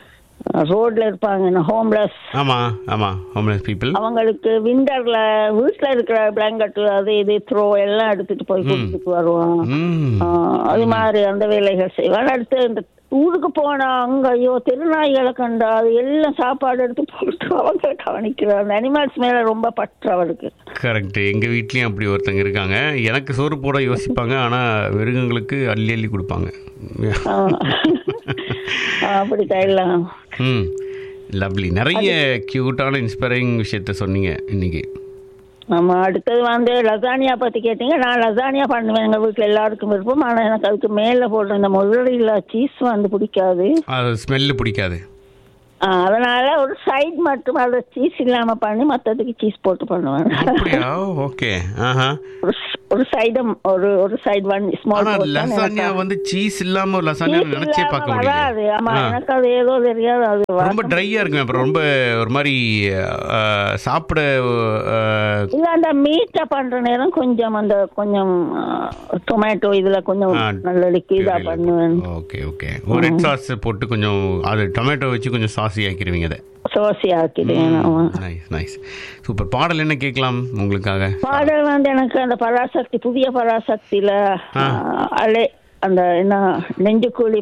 ரோட்ல இருப்பாங்க ஹோம்லெஸ் ஆமா ஆமா ஹோம்லெஸ் பீப்புள் அவங்களுக்கு விண்டர்ல வீட்டுல இருக்கிற பிளாங்கெட் அது இது த்ரோ எல்லாம் எடுத்துட்டு போய் கொடுத்துட்டு வருவான் ம் ஆ, அது மாதிரி அந்த வேலைகள் செய்வான் அடுத்து இந்த ஊருக்கு போனா அங்க ஐயோ தெருநாய்களை கண்டா அது எல்லாம் சாப்பாடு எடுத்து போட்டு அவங்க கவனிக்கிறார் அந்த அனிமல்ஸ் மேல ரொம்ப பற்று அவளுக்கு கரெக்ட் எங்கள் வீட்லேயும் அப்படி ஒருத்தங்க இருக்காங்க எனக்கு சோறு போட யோசிப்பாங்க ஆனால் மிருகங்களுக்கு அள்ளி அள்ளி கொடுப்பாங்க ஆ. ஆ, அப்படித்தான் எல்லாம் ம் லவ்லி நிறைய க்யூட்டான இன்ஸ்பைரிங் விஷயத்த சொன்னீங்க இன்னைக்கு ஆமா அடுத்தது வந்து லசானியா பத்தி கேட்டீங்க நான் லசானியா பண்ணுவேன் எங்க வீட்டுல எல்லாருக்கும் விருப்பம் ஆனா எனக்கு அதுக்கு மேல போடுற இந்த முள்ளடியில் சீஸ் வந்து பிடிக்காது அது ஸ்மெல்லு பிடிக்காது ஆ, அதனால ஒரு சைட் மட்டும் அதை சீஸ் இல்லாம பண்ணி மத்ததுக்கு சீஸ் போட்டு பண்ணுவேன் அப்படியா ஓகே ஆஹா ஒரு ஸ்- ஒரு சைடம் ஒரு ஒரு சைடு ஒன் ஸ்மால் ஆனா லசானியா வந்து சீஸ் இல்லாம ஒரு லசானியா நினைச்சே பார்க்க முடியாது வராது ஆமா ஆ. எனக்கு அது ஏதோ தெரியாது அது ரொம்ப வாசம். ட்ரையா இருக்குமே அப்புறம் ரொம்ப ஒரு மாதிரி அஹ், சாப்பிட அஹ், இல்ல அந்த மீட்டை பண்ற நேரம் கொஞ்சம் அந்த கொஞ்சம் டொமேட்டோ இதுல கொஞ்சம் ஆ, நல்ல லிக்விடா பண்ணுவேன் ஓகே ஓகே ஒரு ரெட் சாஸ் போட்டு கொஞ்சம் அது டொமேட்டோ வச்சு கொஞ்சம் சாசி ஆக்கிடுவீங்க அதை சோசி ஆக்கிடுவேன் ஆமா நைஸ் நைஸ் சூப்பர் பாடல் என்ன கேட்கலாம் உங்களுக்காக பாடல் வந்து எனக்கு அந்த பராசக்தி புதிய பராசக்தியில ஆ. ஆ, அலை அந்த என்ன நெஞ்சுக்குழி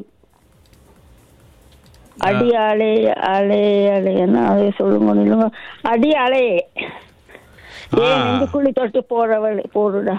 அடி அலை அலை அலை என்ன அதே சொல்லுங்க நில்லுங்க அடி அலை ஏ ஆ. நெஞ்சுக்குழி தொட்டு போறவள் போடுடா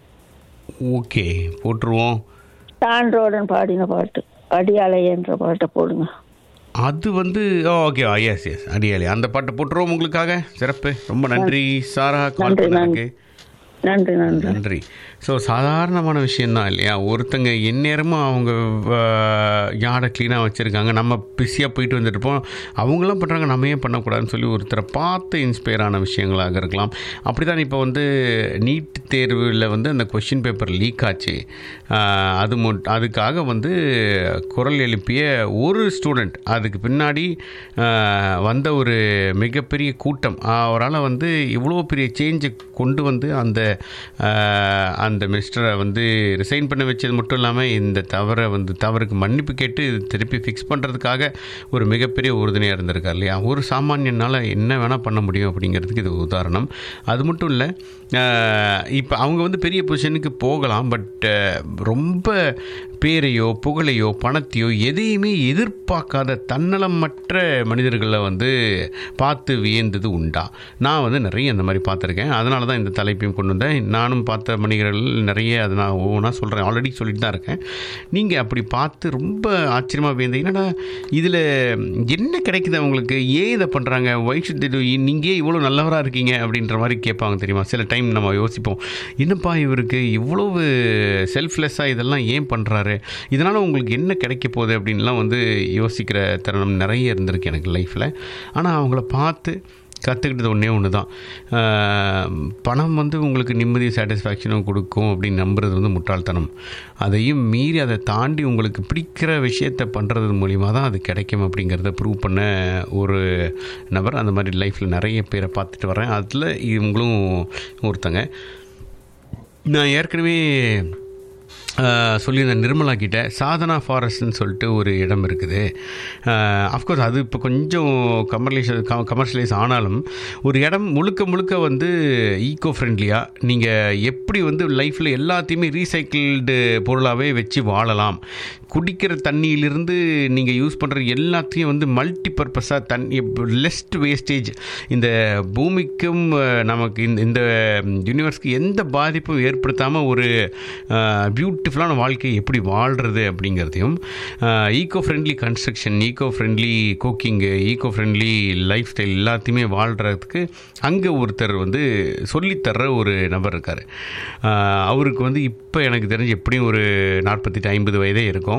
ஓகே போட்டுருவோம் தாண்டோடன் பாடின பாட்டு அடி அலை என்ற பாட்டை போடுங்க அது வந்து ஓகே எஸ் எஸ் அடியாளி அந்த பாட்டை போட்டுருவோம் உங்களுக்காக சிறப்பு ரொம்ப நன்றி சாரா கால் நன்றி, பண்ணதுக்கு நன்றி நன்றி நன்றி ஸோ சாதாரணமான விஷயந்தான் இல்லையா ஒருத்தங்க எந்நேரமும் அவங்க அஹ், யாடை க்ளீனாக வச்சுருக்காங்க நம்ம பிஸியாக போயிட்டு வந்துட்டுருப்போம் அவங்களாம் பண்ணுறாங்க நம்ம ஏன் பண்ணக்கூடாதுன்னு சொல்லி ஒருத்தரை பார்த்து இன்ஸ்பயர் ஆன விஷயங்களாக இருக்கலாம் அப்படி தான் இப்போ வந்து நீட் தேர்வில் வந்து அந்த கொஷின் பேப்பர் லீக் ஆச்சு அஹ், அது மொட் அதுக்காக வந்து குரல் எழுப்பிய ஒரு ஸ்டூடெண்ட் அதுக்கு பின்னாடி அஹ், வந்த ஒரு மிகப்பெரிய கூட்டம் அவரால் வந்து இவ்வளோ பெரிய சேஞ்சை கொண்டு வந்து அந்த அஹ், அந்த மினிஸ்டரை வந்து ரிசைன் பண்ண வச்சது மட்டும் இல்லாமல் இந்த தவறை வந்து தவறுக்கு மன்னிப்பு கேட்டு இது திருப்பி ஃபிக்ஸ் பண்ணுறதுக்காக ஒரு மிகப்பெரிய உறுதுணையாக இருந்திருக்கார் இல்லையா ஒரு சாமானியனால் என்ன வேணால் பண்ண முடியும் அப்படிங்கிறதுக்கு இது உதாரணம் அது மட்டும் இல்லை இப்போ அவங்க வந்து பெரிய பொசிஷனுக்கு போகலாம் பட் ரொம்ப பேரையோ புகழையோ பணத்தையோ எதையுமே எதிர்பார்க்காத தன்னலமற்ற மனிதர்களை வந்து பார்த்து வியந்தது உண்டா நான் வந்து நிறைய அந்த மாதிரி பார்த்துருக்கேன் அதனால தான் இந்த தலைப்பையும் கொண்டு வந்தேன் நானும் பார்த்த மனிதர்கள் நிறைய அதை நான் ஒவ்வொன்றா சொல்கிறேன் ஆல்ரெடி சொல்லிட்டு தான் இருக்கேன் நீங்கள் அப்படி பார்த்து ரொம்ப ஆச்சரியமாக வியந்த என்னடா இதில் என்ன கிடைக்குது அவங்களுக்கு ஏன் இதை பண்ணுறாங்க ஒய் ஷுட் நீங்கள் இவ்வளோ நல்லவராக இருக்கீங்க அப்படின்ற மாதிரி கேட்பாங்க தெரியுமா சில டைம் நம்ம யோசிப்போம் என்னப்பா இவருக்கு இவ்வளவு செல்ஃப்லெஸ்ஸாக இதெல்லாம் ஏன் பண்ணுறாரு இதனால் உங்களுக்கு என்ன கிடைக்க போகுது அப்படின்லாம் வந்து யோசிக்கிற தருணம் நிறைய இருந்திருக்கு எனக்கு லைஃப்பில் ஆனால் அவங்கள பார்த்து கற்றுக்கிட்டது ஒன்றே ஒன்று தான் ஆஹ், பணம் வந்து உங்களுக்கு நிம்மதி சாட்டிஸ்ஃபேக்ஷனும் கொடுக்கும் அப்படின்னு நம்புறது வந்து முட்டாள்தனம் அதையும் மீறி அதை தாண்டி உங்களுக்கு பிடிக்கிற விஷயத்தை பண்ணுறது மூலிமா தான் அது கிடைக்கும் அப்படிங்கிறத ப்ரூவ் பண்ண ஒரு நபர் அந்த மாதிரி லைஃப்பில் நிறைய பேரை பார்த்துட்டு வரேன் அதில் இவங்களும் ஒருத்தங்க நான் ஏற்கனவே ஆஹ், சொல்லியிருந்தேன் நிர்மலா கிட்ட சாதனா ஃபாரஸ்ட்னு சொல்லிட்டு ஒரு இடம் இருக்குது அஃப்கோர்ஸ் அது இப்போ கொஞ்சம் கமர்லைஸ் கமர்ஷியலைஸ் ஆனாலும் ஒரு இடம் முழுக்க முழுக்க வந்து ஈகோ ஃப்ரெண்ட்லியாக நீங்கள் எப்படி வந்து லைஃப்பில் எல்லாத்தையுமே ரீசைக்கிள்டு பொருளாகவே வச்சு வாழலாம் குடிக்கிற தண்ணியிலிருந்து நீங்கள் யூஸ் பண்ணுற எல்லாத்தையும் வந்து மல்டி பர்பஸாக தண்ணி லெஸ்ட் வேஸ்டேஜ் இந்த பூமிக்கும் அஹ், நமக்கு இந்த இந்த யூனிவர்ஸ்க்கு எந்த பாதிப்பும் ஏற்படுத்தாமல் ஒரு பியூட்டிஃபுல்லான வாழ்க்கையை எப்படி வாழ்கிறது அப்படிங்கிறதையும் eco friendly construction eco friendly cooking eco friendly lifestyle எல்லாத்தையுமே வாழ்கிறதுக்கு அங்கே ஒருத்தர் வந்து சொல்லித்தர்ற ஒரு நபர் இருக்கார் அவருக்கு வந்து இப்போ எனக்கு தெரிஞ்சு எப்படியும் ஒரு நாற்பத்தெட்டு ஐம்பது வயதே இருக்கும்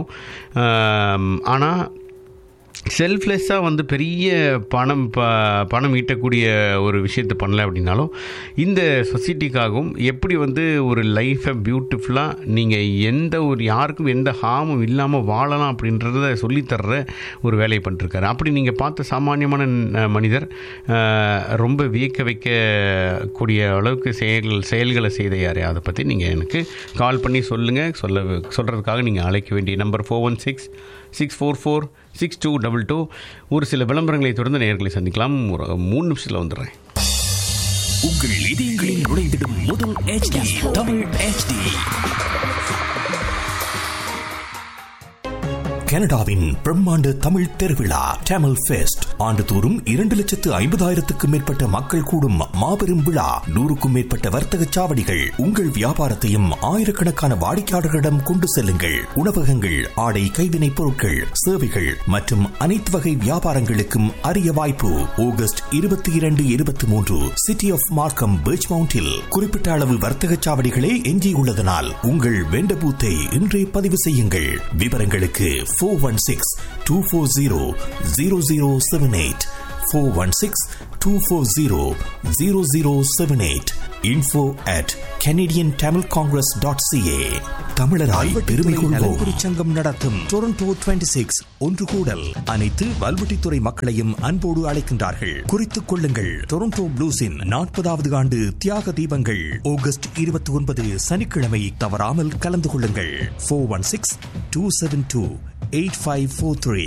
ஆனால் செல்ஃப்லெஸ்ஸாக வந்து பெரிய பணம் ப பணம் ஈட்டக்கூடிய ஒரு விஷயத்தை பண்ணல அப்படின்னாலும் இந்த சொசைட்டிக்காகவும் எப்படி வந்து ஒரு லைஃப்பை பியூட்டிஃபுல்லாக நீங்கள் எந்த ஒரு யாருக்கும் எந்த ஹார்மும் இல்லாமல் வாழலாம் அப்படின்றத சொல்லித்தர்ற ஒரு வேலையை பண்ணிருக்காரு அப்படி நீங்கள் பார்த்த சாமானியமான ந- மனிதர் அஹ், ரொம்ப வியக்க வைக்கக்கூடிய அளவுக்கு செயல்கள் செயல்களை செய்த யார் அதை பற்றி நீங்கள் எனக்கு கால் பண்ணி சொல்லுங்கள் சொல்ல சொல்கிறதுக்காக நீங்கள் அழைக்க வேண்டிய number four one six six four four six two double two ஒரு சில விளம்பரங்களை தொடர்ந்து நேர்களை சந்திக்கலாம் ஒரு மூணு நிமிஷத்தில் வந்துடுறேன் உங்கள் இதயங்களில் நுழைந்திடும் முதல் HD தமிழ் HD கனடாவின் பிரம்மாண்ட தமிழ் திருவிழா டேமல் ஃபெஸ்ட் ஆண்டுதோறும் இரண்டு லட்சத்து ஐம்பதாயிரத்துக்கும் மேற்பட்ட மக்கள் கூடும் மாபெரும் விழா நூறுக்கும் மேற்பட்ட வர்த்தக சாவடிகள் உங்கள் வியாபாரத்தையும் ஆயிரக்கணக்கான வாடிக்கையாளர்களிடம் கொண்டு செல்லுங்கள் உணவகங்கள் ஆடை கைவினைப் பொருட்கள் சேவைகள் மற்றும் அனைத்து வகை வியாபாரங்களுக்கும் அரிய வாய்ப்பு ஆகஸ்ட் இருபத்தி இரண்டு இருபத்தி மூன்று சிட்டி ஆஃப் மார்க்கம் பீச் மவுண்டில் குறிப்பிட்ட அளவு வர்த்தக சாவடிகளே எஞ்சியுள்ளதனால் உங்கள் வெண்ட பூத்தை இன்றே பதிவு செய்யுங்கள் விவரங்களுக்கு four one six two four zero zero zero seven eight four one six two four zero zero zero seven eight info at Canadian Tamil Congress dot CA தமிழராய் பெருமை கொள்வோம் சங்கம் நடத்தும் டொரண்டோ 26 சிக்ஸ் ஒன்று கூடல் அனைத்து வல்வெட்டித்துறை மக்களையும் அன்போடு அழைக்கின்றார்கள் குறித்துக் கொள்ளுங்கள் டொரண்டோ ப்ளூஸின் நாற்பதாவது ஆண்டு தியாக தீபங்கள் ஆகஸ்ட் இருபத்தி ஒன்பது சனிக்கிழமை தவறாமல் கலந்து கொள்ளுங்கள் four one six two seven two eight five four three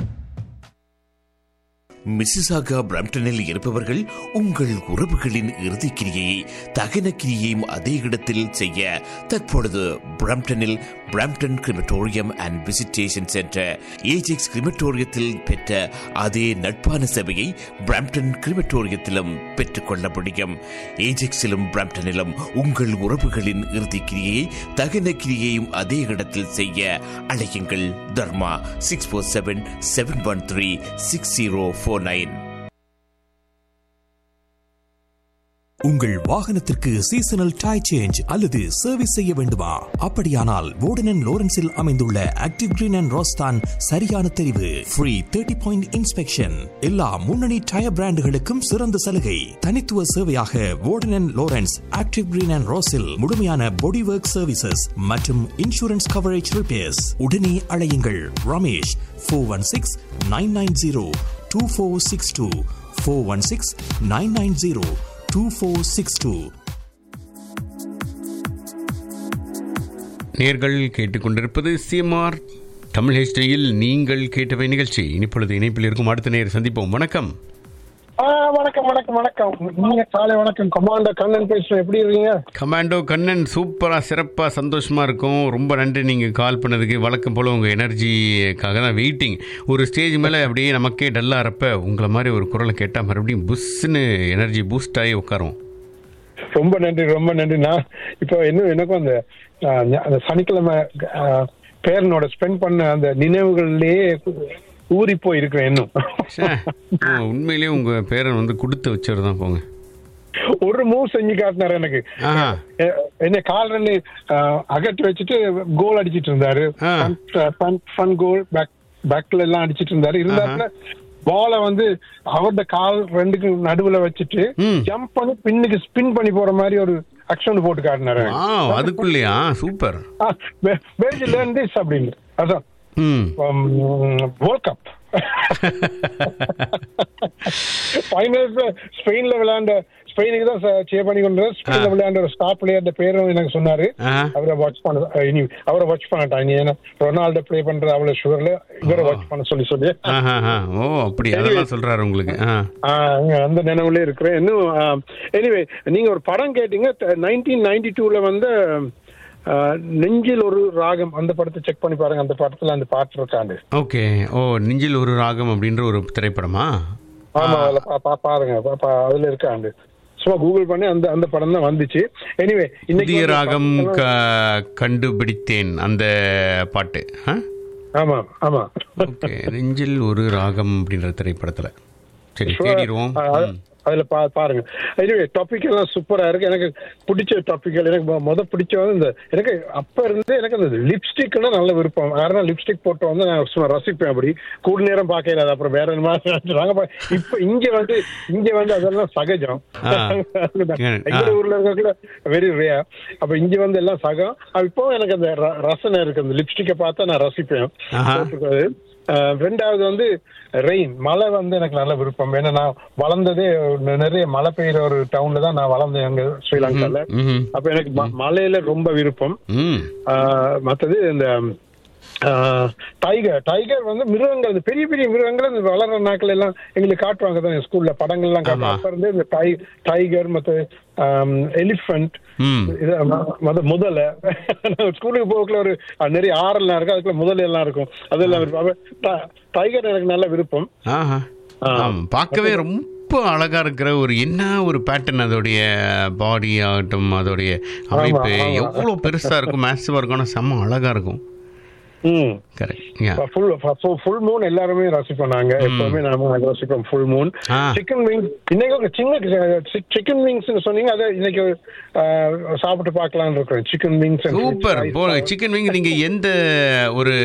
Mississauga பிரம்டனில் இருப்பவர்கள் உங்கள் உறவுகளின் இறுதிக் கிரியை தகன கிரியையும் அதே இடத்தில் செய்ய தற்பொழுது பிரம்டனில் Brampton crematorium and visitation centre Ajax கிரிமட்டோரியத்தில் பெற்ற அதே நட்பான சேவையை பிரம்டன் கிரிமட்டோரியத்திலும் பெற்றுக்கொள்ள முடியும் ஏஜெக்ஸிலும் பிரம்டனிலும் உங்கள் உறவுகளின் இறுதிக் கிரியை தகன கிரியையும் அதே இடத்தில் செய்ய அழையுங்கள் Dharma six four seven seven one three six zero four nine உங்கள் வாகனத்திற்கு சீசனல் டை சேஞ்ச் அல்லது சர்வீஸ் செய்ய வேண்டுமா அப்படியானால் வோர்டன் லோரன்ஸில் அமைந்துள்ள ஆக்டிவ் கிரீன் அண்ட் ரோஸ்தான் சரியான தெரிவு ஃப்ரீ தேர்ட்டி பாயிண்ட் இன்ஸ்பெக்ஷன் எல்லா முன்னணி டயர் பிராண்டுகளுக்கும் சிறந்த சலுகை தனித்துவ சேவையாக Warden Lawrence Active Green and ரோஸில் முழுமையான பாடி ஒர்க் சர்வீசஸ் மற்றும் இன்சூரன்ஸ் கவரேஜ் ரிப்பேர்ஸ் உடனே அழையுங்கள் Ramesh four one six nine nine zero two four six two four one six nine nine zero 2462. நேர்கள் கேட்டுக்கொண்டிருப்பது சிஎம்ஆர் தமிழ் ஹிஸ்டரியில் நீங்கள் கேட்டவை நிகழ்ச்சி இனிப்பொழுது இணைப்பில் இருக்கும் அடுத்த நேர் சந்திப்போம் வணக்கம் ஆ வணக்கம் வணக்கம் வணக்கம் நீங்க காலை வணக்கம் கமாண்டர் கண்ணன் பேசுறேன் எப்படி இருக்கீங்க கமாண்டோ கண்ணன் சூப்பராக சிறப்பாக சந்தோஷமாக இருக்கும் ரொம்ப நன்றி நீங்கள் கால் பண்ணதுக்கு வழக்கம் போல் உங்கள் எனர்ஜிக்காக தான் வெயிட்டிங் ஒரு ஸ்டேஜ் மேலே அப்படியே நமக்கே டல்லாக இருப்ப உங்களை மாதிரி ஒரு குரலை கேட்டால் மறுபடியும் புஷ்ஷுன்னு எனர்ஜி பூஸ்ட் ஆகி உட்காரும் ரொம்ப நன்றி ரொம்ப நன்றி நான் இப்போ இன்னும் எனக்கும் அந்த ஆ, ஞா- அந்த சனிக்கிழமை ஆ, பேரனோட ஸ்பெண்ட் பண்ண அந்த நினைவுகள்லயே ஊறி போய் இருக்கிறேன் இன்னும் ச்சே, ஆ, உண்மையிலேயே உங்கள் பேரன் வந்து கொடுத்து வச்சவர் தான் போங்க ஒரு மூவ் செஞ்சு காட்டினாரு எனக்கு ஆஹா எ- என்ன கால் ரன்னு அகற்றி வச்சுட்டு கோல் அடிச்சிட்டு இருந்தாரு ஃபன் கோல் பேக் பேக்ல எல்லாம் அடிச்சிட்டு இருந்தாரு இருந்தாப்புல பாலை வந்து அவரோட கால் ரெண்டுக்கு நடுவுல வச்சுட்டு ஜம்ப் பண்ணி பின்னுக்கு ஸ்பின் பண்ணி போற மாதிரி ஒரு அக்ஷன் போட்டு காட்டினாரு ஆ அதுக்குள்ளேயா சூப்பர் வேர்ல்ட் லேர்ன் திஸ் அப்படின்னு அதான் ம் வேர்ல்ட் கப் ஃபைனல்ஸ் ஸ்பெயின்ல விளையாண்ட ஸ்பெயினுக்கு தான் சேர் பண்ணி கொண்டு ஸ்பெயின்ல விளையாண்ட ஒரு ஸ்டார் பிளேயர் பேரும் எனக்கு சொன்னாரு ஆஹா. அவரை வாட்ச் பண்ண அஹ் இனி அவரை வாட்ச் பண்ணட்டான் இனி ஏன்னா ரொனால்டோ ப்ளே பண்ற அவ்வளவு ஷுகர்ல இவரை வாட்ச் பண்ண சொல்லி சொல்லி ஆஹா ஆஹா. ஓ அப்படி அதெல்லாம் சொல்றாரு உங்களுக்கு ஆ ஆஹ் அங்க அந்த நினைவுல இருக்கிறேன் இன்னும் எனிவே நீங்க ஒரு படம் கேட்டீங்க நைன்டீன் நைன்டி டூல வந்து ஆஹ், நெஞ்சில் ஒரு ராகம் அந்த படத்தை செக் பண்ணி பாருங்க அந்த படத்துல அந்த பாட்டு இருக்காண்டு ஓகே ஓ நெஞ்சில் ஒரு ராகம் அப்படின்ற ஒரு திரைப்படமா ஆமா அதுல பா- பா- பாருங்க பா- பா- அதுல இருக்காண்டு சும்மா கூகுள் பண்ணி அந்த அந்த படம் தான் வந்துச்சு எனிவே புதிய ராகம் க- கண்டுபிடித்தேன் அந்த பாட்டு ஆ? ஆமா ஆமா ஓகே நெஞ்சில் ஒரு ராகம் அப்படின்ற திரைப்படத்துல சரி Sure. தேடிடுவோம் ஆ, அது- ம். அதுல பா பாருங்க எனிவே டாபிக் எல்லாம் சூப்பரா இருக்கு எனக்கு பிடிச்ச டாபிக்கள் எனக்கு மொ- முத பிடிச்ச வந்து இந்த எனக்கு அப்ப இருந்து எனக்கு அந்த லிப்ஸ்டிக்னா நல்ல விருப்பம் யாரும் லிப்ஸ்டிக் போட்டு வந்து நான் சும்மா ரசிப்பேன் அப்படி கூட நேரம் பார்க்கல அது அப்புறம் வேற என்ன மாதிரி நினைச்சிடுவாங்க. அப்ப இப்ப இங்க வந்து இங்க வந்து அதெல்லாம் சகஜம் ஆ. எங்க ஊர்ல இருக்கல வெரி ரேயா அப்ப இங்க வந்து எல்லாம் சகம் அப்ப இப்போ எனக்கு அந்த ர- ரசனை இருக்கு அந்த லிப்ஸ்டிக்கை பார்த்தா நான் ரசிப்பேன் ஆஹா. போட்டுக்கிறது. அஹ் ரெண்டாவது வந்து ரெயின் மழை வந்து எனக்கு நல்ல விருப்பம் ஏன்னா நான் வளர்ந்ததே நெ- நிறைய மழை பெய்யுற ஒரு டவுன்ல தான் நான் வளர்ந்தேன் அங்க ஸ்ரீலங்கால ம்ஹும். அப்ப எனக்கு ம- மழையில ரொம்ப விருப்பம் ம் ஆஹ் மத்தது இந்த டைகர் டைகர் வந்து மிருகங்கள் இந்த பெரிய பெரிய மிருகங்கள் இந்த வளர்ற நாட்கள் எல்லாம் எங்களுக்கு காட்டுவாங்க தான் ஸ்கூல்ல படங்கள் எல்லாம் காட்டுவாங்க அப்ப இருந்து இந்த டை டைகர் மத்த எலிஃபண்ட் ம் இது ம- மத முதல்ல ஸ்கூலுக்கு போகக்குள்ள ஒரு அஹ், நிறைய ஆறெல்லாம் இருக்கு அதுக்குள்ள முதல்ல எல்லாம் இருக்கும் அதெல்லாம் விருப்பம் அப்ப ட- டைகர் எனக்கு நல்ல விருப்பம் ஆஹா ஆம் பார்க்கவே ரொம்ப அழகா இருக்கிற ஒரு என்ன ஒரு பேட்டர்ன் அதோடைய பாடி ஆகட்டும் அதோடைய அமைப்பு ஆமா. எவ்வளோ பெருசா இருக்கும் மேசிவா இருக்கும் ஆனால் செம்ம அழகா இருக்கும் ம் correct yeah full full moon எல்லாருமே ரசிப்போம் நாங்க எப்பவுமே நாம நாங்க ரசிப்போம் ஃபுல் மூன் ஆ. சிக்கன் விங்ஸ் இன்னைக்கு ஒரு சின்ன சிக்கன் விங்ஸ் சொன்னீங்க அதை இன்னைக்கு அஹ், சாப்பிட்டு பார்க்கலாம்னு இருக்கோம் சிக்கன் விங்ஸ் சூப்பர் போ சிக்கன் விங் நீங்க எந்த ஒரு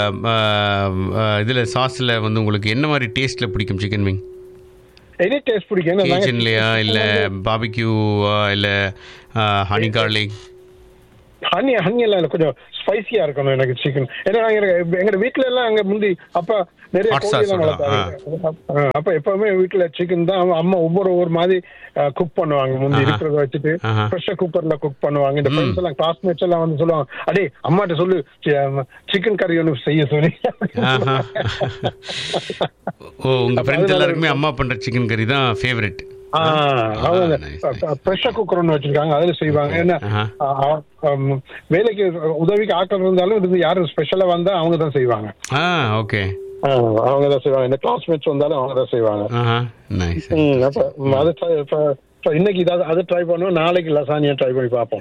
இதில் சாஸில் வந்து உங்களுக்கு என்ன மாதிரி டேஸ்ட்ல பிடிக்கும் சிக்கன் விங் எனி டேஸ்ட் பிடிக்கும் ஏன்னா நாங்க கேஜன்லையா இல்லை பாபிக்யூவா இல்லை ஹனி கார்லிக் ஹனி ஹனி எல்லாம் இல்ல, கொஞ்சம் ஸ்பைசியா இருக்கணும் எனக்கு சிக்கன் ஏன்னா நாங்க எங்க வீட்ல எல்லாம் அங்க முந்தி அப்பா நிறைய Hot கோழி sauce எல்லாம் சொல்லலாம். வளர்த்தாங்க ஆ, அப்ப எப்பவுமே வீட்ல சிக்கன் தான் அம்மா ஒவ்வொரு ஒவ்வொரு மாதிரி குக் பண்ணுவாங்க முந்தி ஆஹா. இருக்கிறத வச்சுட்டு ஆஹா. ப்ரெஷர் குக்கர்ல குக் பண்ணுவாங்க இந்த ஃப்ரெண்ட்ஸ் எல்லாம் கிளாஸ்மேட்ஸ் எல்லாம் வந்து சொல்லுவாங்க அடே அம்மாட்ட சொல்லு சிக்கன் கறி ஒன்று செய்ய சொல்லி ஆஹா. ஓ உங்க ஃப்ரெண்ட்ஸ் எல்லாருக்குமே அம்மா பண்ற சிக்கன் கறி தான் ஃபேவரட் ஆ, அவங்க ப்ரெஷர் குக்கர் ஒன்று வச்சிருக்காங்க அதுல செய்வாங்க ஏன்னா ஆஹா. ஆ, ஆ, ஆம், வேலைக்கு உதவிக்கு ஆட்கள் இருந்தாலும் இது யாரும் ஸ்பெஷலா வந்தா அவங்க தான் செய்வாங்க ஆ ஓகே ஆ, அவங்க தான் செய்வாங்க இந்த கிளாஸ்மேட்ஸ் வந்தாலும் அவங்க தான் செய்வாங்க ஆஹா நைஸ் ம், அப்ப ம், அது try- இப்ப- இப்ப இன்னைக்கு இதாவது அதை ட்ரை பண்ணுவோம் நாளைக்கு லசானியா ட்ரை பண்ணி பார்ப்போம்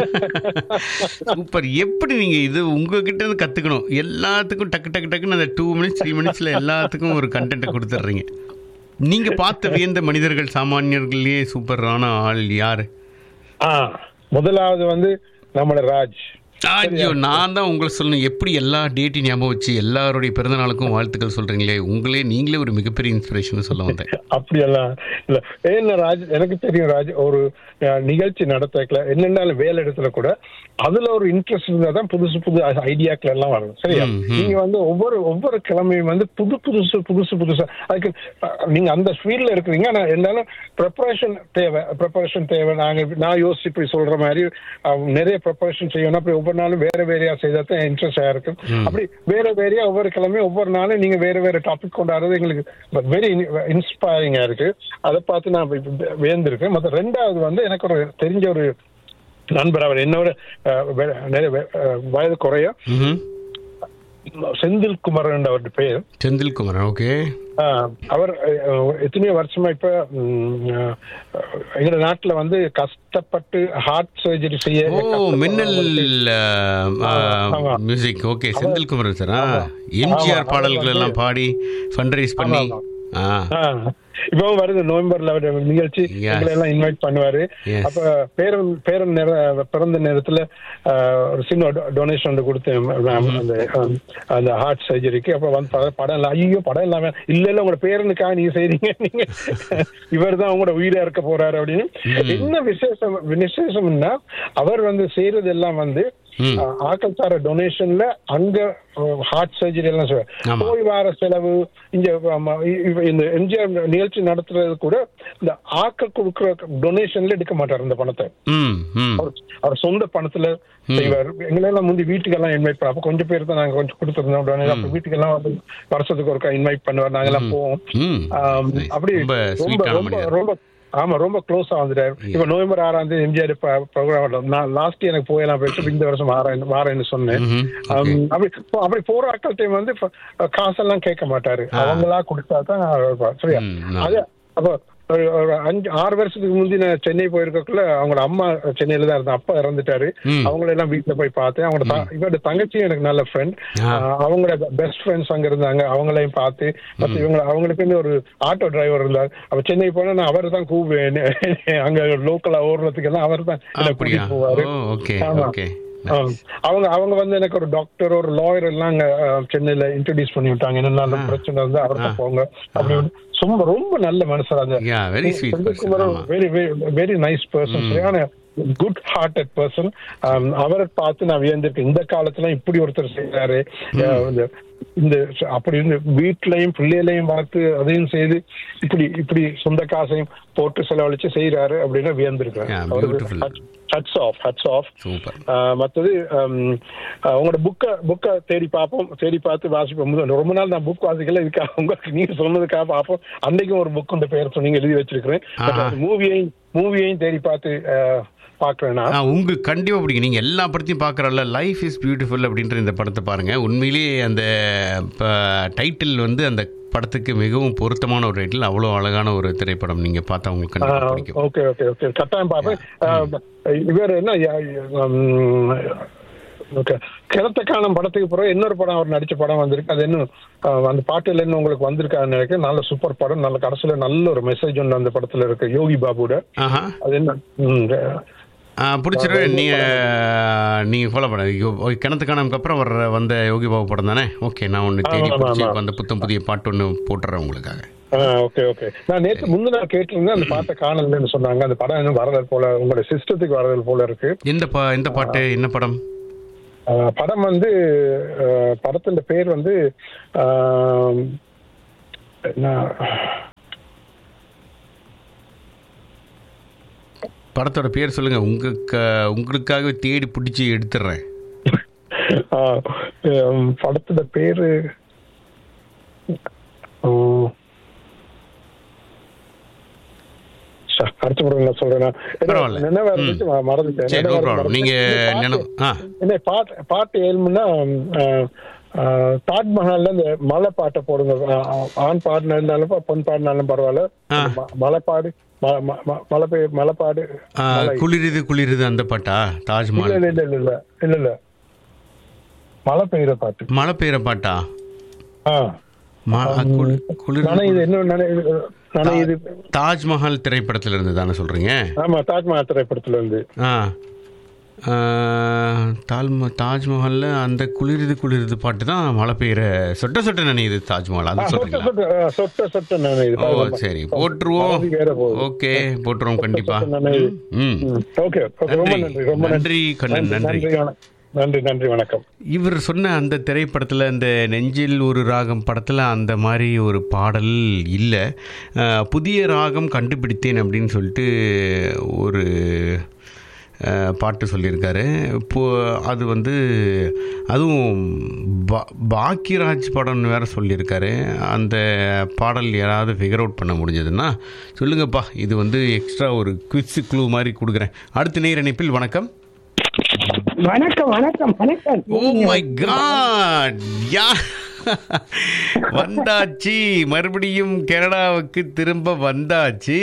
சூப்பர் எப்படி நீங்க இது உங்ககிட்ட இருந்து கத்துக்கணும் எல்லாத்துக்கும் டக்கு டக்கு டக்குன்னு அந்த டூ மினிட்ஸ் த்ரீ மினிட்ஸ்ல எல்லாத்துக்கும் ஒரு கண்டென்ட்டை கொடுத்துட்றீங்க நீங்க பார்த்த வியந்த மனிதர்கள் சாமானியர்களே சூப்பரான ஆள் யாரு ஆ, முதலாவது வந்து நம்மளோட ராஜ் ஐயோ நான் தான் உங்களை சொல்லணும் எப்படி எல்லா டேட்டையும் ஞாபகம் வச்சு எல்லாருடைய பிறந்த நாளுக்கும் வாழ்த்துக்கள் சொல்றீங்களே உங்களே நீங்களே ஒரு மிகப்பெரிய இன்ஸ்பிரேஷன் சொல்ல வந்தேன் அப்படியெல்லாம் இல்ல ஏன்னா ராஜ் எனக்கு தெரியும் ராஜ் ஒரு அஹ், நிகழ்ச்சி நடத்தக்கல என்னென்னாலும் வேலை இடத்துல கூட அதுல ஒரு இன்ட்ரெஸ்ட் இருந்தா தான் புதுசு புது ஐடியாக்கள் எல்லாம் வரும் சரியா ம், ம். நீங்க வந்து ஒவ்வொரு ஒவ்வொரு கிழமையும் வந்து புது புதுசு புதுசு புதுசா அதுக்கு அஹ், நீங்க அந்த ஃபீல்ட்ல இருக்கிறீங்க ஆனா இருந்தாலும் ப்ரிப்பரேஷன் தேவை ப்ரிப்பரேஷன் தேவை நாங்க நான் யோசிச்சு போய் சொல்ற மாதிரி அஹ், நிறைய ப்ரிப்பரேஷன் செய்யணும் அப்படி ஒவ்வொரு நாளும் வேற வேறையா செய்தா தான் இன்ட்ரெஸ்டா இருக்கும் அப்படி வேற வேறையா ஒவ்வொரு கிழமையும் ஒவ்வொரு நாளும் நீங்க வேற வேற டாபிக் கொண்டாடுறது எங்களுக்கு வெரி இன்ஸ்பைரிங்கா இருக்கு அதை பார்த்து நான் இப்ப வியந்திருக்கேன் மற்ற ரெண்டாவது வந்து எனக்கு ஒரு தெரிஞ்ச ஒரு நண்பர் அவர் என்னோட அஹ், வே- நிறைய வே- அஹ், வயது குறைய ம்ஹும். செந்தில் குமரன் அவருடைய பெயர் செந்தில்குமரன் ஓகே ஆஹ், அவர் அஹ், எத்தனையோ வருஷமா இப்ப ம், அஹ், எங்க நாட்டுல வந்து கஷ்டப்பட்டு ஹார்ட் சர்ஜரி செய்ய ஓ மின்னல் ஆமா. மியூசிக் ஓகே செந்தில்குமரன் சார் ஆ எம்ஜிஆர் ஆமா, பாடல்கள் அவர் எல்லாம் பாடி ஃபண்ட்ரைஸ் பண்ணி ஆமா, ஆ ஆஹ், இப்பவும் வருது நவம்பர்ல அவர் நிகழ்ச்சி Yes. எங்களை எல்லாம் இன்வைட் பண்ணுவாரு Yes. அப்ப பேரன் பேரன் நேர பிறந்த நேரத்துல ஆஹ், ஒரு சின்ன டொனேஷன் ஒன்று கொடுத்தேன் ma'am, அந்த ஆஹ், அந்த ஹார்ட் சர்ஜரிக்கு அப்ப வந்து படம் படம் இல்ல ஐயோ படம் இல்லாம இல்ல இல்ல உங்களோட பேரனுக்காக நீங்க செய்றீங்க நீங்க இவர் தான் உங்களோட உயிரா இருக்க போறாரு அப்படின்னு என்ன விசேஷம் விசேஷம்னா அவர் வந்து செய்யறது எல்லாம் வந்து ம். ஆஹ், ஆக்கள் சார டொனேஷன்ல அங்க ஹார்ட் சர்ஜரி எல்லாம் செய்வார் ஆமா. போய் வார செலவு இங்க ஆமா, இ- இவ- இந்த எம்ஜிஆர் நிகழ்ச்சி நடத்துறது கூட இந்த ஆக்கள் கொடுக்குற டொனேஷன்ல எடுக்க மாட்டார் இந்த பணத்தை ம் ம் அவர் அவர் சொந்த பணத்துல செய்வார் எங்களெல்லாம் முந்தி வீட்டுக்கெல்லாம் இன்வைட் பண்ண அப்ப கொஞ்சம் பேர் தான் நாங்க கொஞ்சம் கொடுத்துருந்தோம் donation. அப்ப வீட்டுக்கெல்லாம் வந்து வருஷத்துக்கு ஒருக்கா இன்வைட் பண்ணுவார் நாங்கெல்லாம் போவோம் ம் ஆம், Nice. அப்படி ரொம்ப ரொம்ப ஸ்வீட்டான ரொம்ப மனிதர் ரொம்ப ஆமா ரொம்ப க்ளோஸா வந்துட்டாரு இப்ப நவம்பர் ஆறாம் தேதி எம்ஜிஆர் ப்ரோக்ராம் நான் லாஸ்ட் எனக்கு போயெல்லாம் போயிட்டு இந்த வருஷம் வாரேன் வாரேன்னு சொன்னேன் ம்ஹும். ஆம், Okay. அப்படி அப்படி போற ஆட்கள் டைம் வந்து இப்ப காசெல்லாம் கேட்க மாட்டாரு அவங்களா கொடுத்தா தான் இருப்பார். சரியா ம், நான். அது அப்போ ஒரு ஒரு அஞ்சு ஆறு வருஷத்துக்கு முந்தி நான் சென்னை போயிருக்கக்குள்ள அவங்களோட அம்மா சென்னையில தான் இருந்தா அப்பா இறந்துட்டாரு ம். அவங்கள எல்லாம் வீட்டுல போய் பார்த்தேன் அவங்களோட த- இவரோட தங்கச்சியும் எனக்கு நல்ல ஃப்ரெண்ட் ஆ. அவங்களோட பெஸ்ட் ஃப்ரெண்ட்ஸ் அங்க இருந்தாங்க அவங்களையும் பார்த்து மத்த இவங்க அவங்களுக்கு ஒரு ஆட்டோ டிரைவர் இருந்தார் அப்ப சென்னை போனா நான் அவர் தான் கூப்பிடுவேன் அங்க லோக்கலா ஓடுறதுக்கு எல்லாம் அவர் தான் அப்படியா கூட்டிட்டு போவாரு ஓ ஓகே ஆமா. ஓகே ஆம். அவங்க அவங்க வந்து எனக்கு ஒரு டாக்டர் ஒரு லாயர் எல்லாம் அங்க அஹ், சென்னையில இன்ட்ரடியூஸ் பண்ணி விட்டாங்க என்னென்ன பிரச்சனை வந்து அவர்கிட்ட போங்க அப்படி ரொம்ப ரொம்ப நல்ல மனுஷர் அந்த Yeah, very sweet person, ஆமா. வெரி வெரி நைஸ் பர்சன் சரியான குட் ஹார்ட்டட் பர்சன் அவரை பார்த்து நான் வியந்திருக்கேன் இந்த காலத்துல இப்படி ஒருத்தர் செய்யறாரு அஹ், இந்த இந்த அப்படி இருந்து வீட்லயும் பிள்ளைகளையும் வளர்த்து அதையும் செய்து இப்படி இப்படி சொந்த காசையும் போட்டு செலவழிச்சு செய்யறாரு அப்படின்னு Yeah, வியந்திருக்கிறேன் beautiful. Hats off hats off super மற்றது உங்களோட புக்கை புக்கை தேடி பார்ப்போம் தேடி பார்த்து வாசிப்போம் முதல்ல ரொம்ப நாள் நான் புக் வாசிக்கல இதுக்காக உங்களுக்கு நீங்க சொன்னதுக்காக பார்ப்போம் அன்னைக்கும் ஒரு புக் உண்ட பெயர் சொன்னீங்க எழுதி வச்சிருக்கிறேன் ஆஹா. மூவியையும் மூவியையும் தேடி பார்த்து அஹ், பார்க்கிறேன் நான் ஆ உங்க கண்டிப்பாக பிடிக்கும் நீங்கள் எல்லா படத்தையும் பார்க்குறல்ல லைஃப் இஸ் பியூட்டிஃபுல் அப்படின்ற இந்த படத்தை பாருங்கள் உண்மையிலேயே அந்த டைட்டில் வந்து அந்த படத்துக்கு மிகவும் பொருத்தமான ஒரு டைட்டில் அவ்வளோ அழகான ஒரு திரைப்படம் நீங்கள் பார்த்தா உங்களுக்கு கண்டிப்பாக பிடிக்கும் ஓகே ஓகே ஓகே கட்டாயம் பார்ப்பேன் அஹ், இவர் என்ன ஓகே கிணத்த காணும் படத்துக்கு பிறகு இன்னொரு படம் அவர் நடிச்ச படம் வந்திருக்கு அது இன்னும் அஹ், அந்த பாட்டுல இன்னும் உங்களுக்கு வந்திருக்கான்னு நினைக்கிறேன் நல்ல சூப்பர் படம் நல்ல கடைசியில நல்ல ஒரு மெசேஜ் ஒன்று அந்த படத்துல இருக்கு யோகி பாபுட ஆஹா அது என்ன ம், ஆ பிடிச்சிருவேன் நீங்கள் நீங்கள் ஃபாலோ பண்ண கிணத்து காணமுக்கு அப்புறம் வர்ற வந்த யோகி பாபு படம் தானே ஓகே நான் ஒன்று தேடி ஆமா, பிடிச்சி ஆமா. அந்த புத்தம் புதிய பாட்டு ஒன்று போட்டுறேன் உங்களுக்காக ஓகே ஓகே நான் நேற்று முந்தின நாள் கேட்டிருந்தேன் அந்த பாட்டை காணலன்னு சொன்னாங்க அந்த படம் இன்னும் வரதல் போல உங்களோட சிஸ்டத்துக்கு வரதல் போல இருக்கு எந்த பா எந்த பாட்டு என்ன படம் அஹ், படம் வந்து அஹ், படத்தின் பேர் வந்து அஹ், என்ன படத்தோட பேர் சொல்லுங்க உங்களுக்கு உங்களுக்காகவே தேடி பிடிச்சி எடுத்துடுறேன் ஆஹ், ஹம், படத்தோட பேரு ஹம், ச, அடுத்த படம் நான் சொல்றேன் நான். என்ன, பரவாயில்ல. நினைவா ம். இருந்துச்சு, ம- மறந்துட்டேன் சரி நினைவா நோ ப்ராப்ளம் மறந்துட்டேன். நீங்கள் இந்த நினைவு பாட்டு- ஆ என்ன பாட்டு பாட்டு ஏழுமுன்னா தாஜ்மஹால்ல இந்த மலை பாட்டை போடுங்க ஆஹ், ஆண் பாடினா இருந்தாலும் ப- பெண் பாடினாலும் பரவாயில்ல ஆ. ம- மலைப்பாடு ம- ம- ம- மலை பெய்ய மலைப்பாடு ஆ, மலை. குளிருது குளிருது அந்த பாட்டா இல்ல தாஜ்மஹால் இல்ல இல்ல இல்ல இல்ல இல்ல இல்ல மழை பெய்யுற பாட்டு மழை பெய்யுற பாட்டா ஆ ம- குளி- குளிர் நனையுது என்ன நனையுது நனையுது தாஜ்மஹால் திரைப்படத்துல இருந்து தானே சொல்றீங்க ஆமா தாஜ்மஹால் திரைப்படத்துல இருந்து ஆ ஆ, தால்ம தாஜ்மஹால்ல அந்த குளிருது குளிருது பாட்டு தான் மழை பெய்யுற சொட்ட சொட்ட நினையுது தாஜ்மஹால் ஆ, அது சொட்ட சொல்றீங்களா சொட்ட ஆ, சொட்ட சொட்ட நனையுது ஓ பாருங்க. சரி போட்டுருவோம் மறதி வேற போகுது. ஓகே போட்டுருவோம் கண்டிப்பா சொட்ட நனையுது. ம் ம், ஓகே ஓகே ரொம்ப நன்றி. நன்றி ரொம்ப நன்றி, கண்ணன், நன்றி. நன்றி வணக்கம். நன்றி நன்றி வணக்கம் இவர் சொன்ன அந்த திரைப்படத்தில் அந்த நெஞ்சில் ஒரு ராகம் படத்தில் அந்த மாதிரி ஒரு பாடல் இல்லை அஹ், புதிய ராகம் கண்டுபிடித்தேன் அப்படின்னு சொல்லிட்டு ஒரு அஹ், பாட்டு சொல்லியிருக்காரு இப்போ அது வந்து அதுவும் பா பாக்கியராஜ் படம்னு வேற சொல்லியிருக்காரு அந்த பாடல் யாராவது ஃபிகர் அவுட் பண்ண முடிஞ்சதுன்னா சொல்லுங்கப்பா இது வந்து எக்ஸ்ட்ரா ஒரு குவிஸ் க்ளூ மாதிரி கொடுக்குறேன் அடுத்த நேர் இணைப்பில் வணக்கம் வணக்கம் வணக்கம் வணக்கம் ஓ மை காட் யா வந்தாச்சு மறுபடியும் கனடாவுக்கு திரும்ப வந்தாச்சு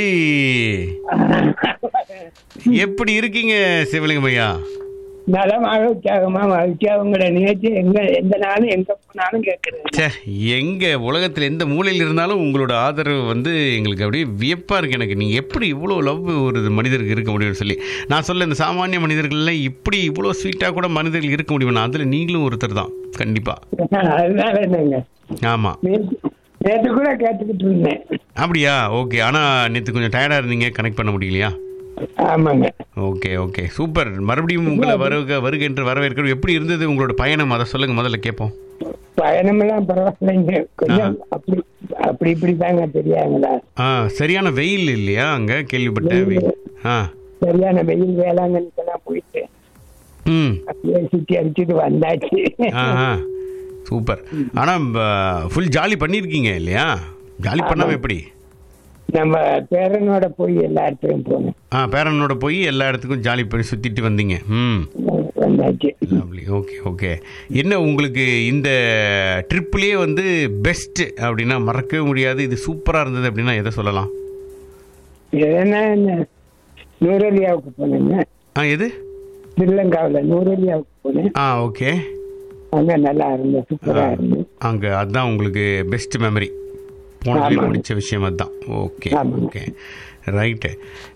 எப்படி இருக்கீங்க சிவலிங்கம் ஐயா நலமாக உற்சாகமா மகிழ்ச்சியாக உங்களோட நிகழ்ச்சி எங்க எந்த நாளும் எங்க போனாலும் கேட்கிறேன் ச்சே எங்க உலகத்தில் எந்த மூலையில் இருந்தாலும் உங்களோட ஆதரவு வந்து எங்களுக்கு அப்படியே வியப்பா இருக்கு எனக்கு நீங்க எப்படி இவ்வளோ லவ் ஒரு மனிதருக்கு இருக்க முடியும்னு சொல்லி நான் சொல்ல இந்த சாமானிய மனிதர்கள்லாம் இப்படி இவ்வளோ ஸ்வீட்டாக கூட மனிதர்கள் இருக்க முடியுமா அதில் நீங்களும் ஒருத்தர் தான் கண்டிப்பா அதனால என்னங்க ஆமா நேத்து நேத்து கூட கேட்டுக்கிட்டு இருந்தேன் அப்படியா ஓகே ஆனால் நேற்று கொஞ்சம் டயர்டாக இருந்தீங்க கனெக்ட் பண்ண முடியலையா ஆமாங்க ஓகே ஓகே சூப்பர் மறுபடியும் உங்களை வருக வருக என்று வரவேற்கிறோம் எப்படி இருந்தது உங்களோட பயணம் அதை சொல்லுங்க முதல்ல கேட்போம் பயணமெல்லாம் பரவாயில்லைங்க கொஞ்சம் அப்படி அப்படி இப்படி தாங்க தெரியாங்களா ஆ சரியான வெயில் இல்லையா அங்கே கேள்விப்பட்டேன் வெயில் ஆ சரியான வெயில் வேளாங்கண்ணிக்கெல்லாம் போயிட்டு ம் அப்படியே சுத்தி அடிச்சுட்டு வந்தாச்சு ஆ ஆ சூப்பர் ஆனால் ஃபுல் ஜாலி பண்ணியிருக்கீங்க இல்லையா ஜாலி பண்ணாமல் எப்படி நம்ம பேரனோட போய் எல்லா இடத்துலையும் போனோம் ஆ பேரனோட போய் எல்லா இடத்துக்கும் ஜாலி பண்ணி சுற்றிட்டு வந்தீங்க ம் வந்தாச்சு லவ்லி ஓகே ஓகே என்ன உங்களுக்கு இந்த ட்ரிப்லேயே வந்து பெஸ்ட் அப்படின்னா மறக்கவே முடியாது இது சூப்பராக இருந்தது அப்படின்னா எதை சொல்லலாம் எதனா என்ன நூரலியாவுக்கு போனேங்க ஆ எது ஸ்ரீலங்காவில் நூரலியாவுக்கு போனேன் ஆ ஓகே அங்க நல்லா இருந்தது சூப்பரா இருந்தது அங்கே அதுதான் உங்களுக்கு பெஸ்ட் மெமரி போனதுலேயே ஆமாம். பிடிச்ச விஷயம் அதுதான் ஓகே ஆமாம். ஓகே ரைட்டு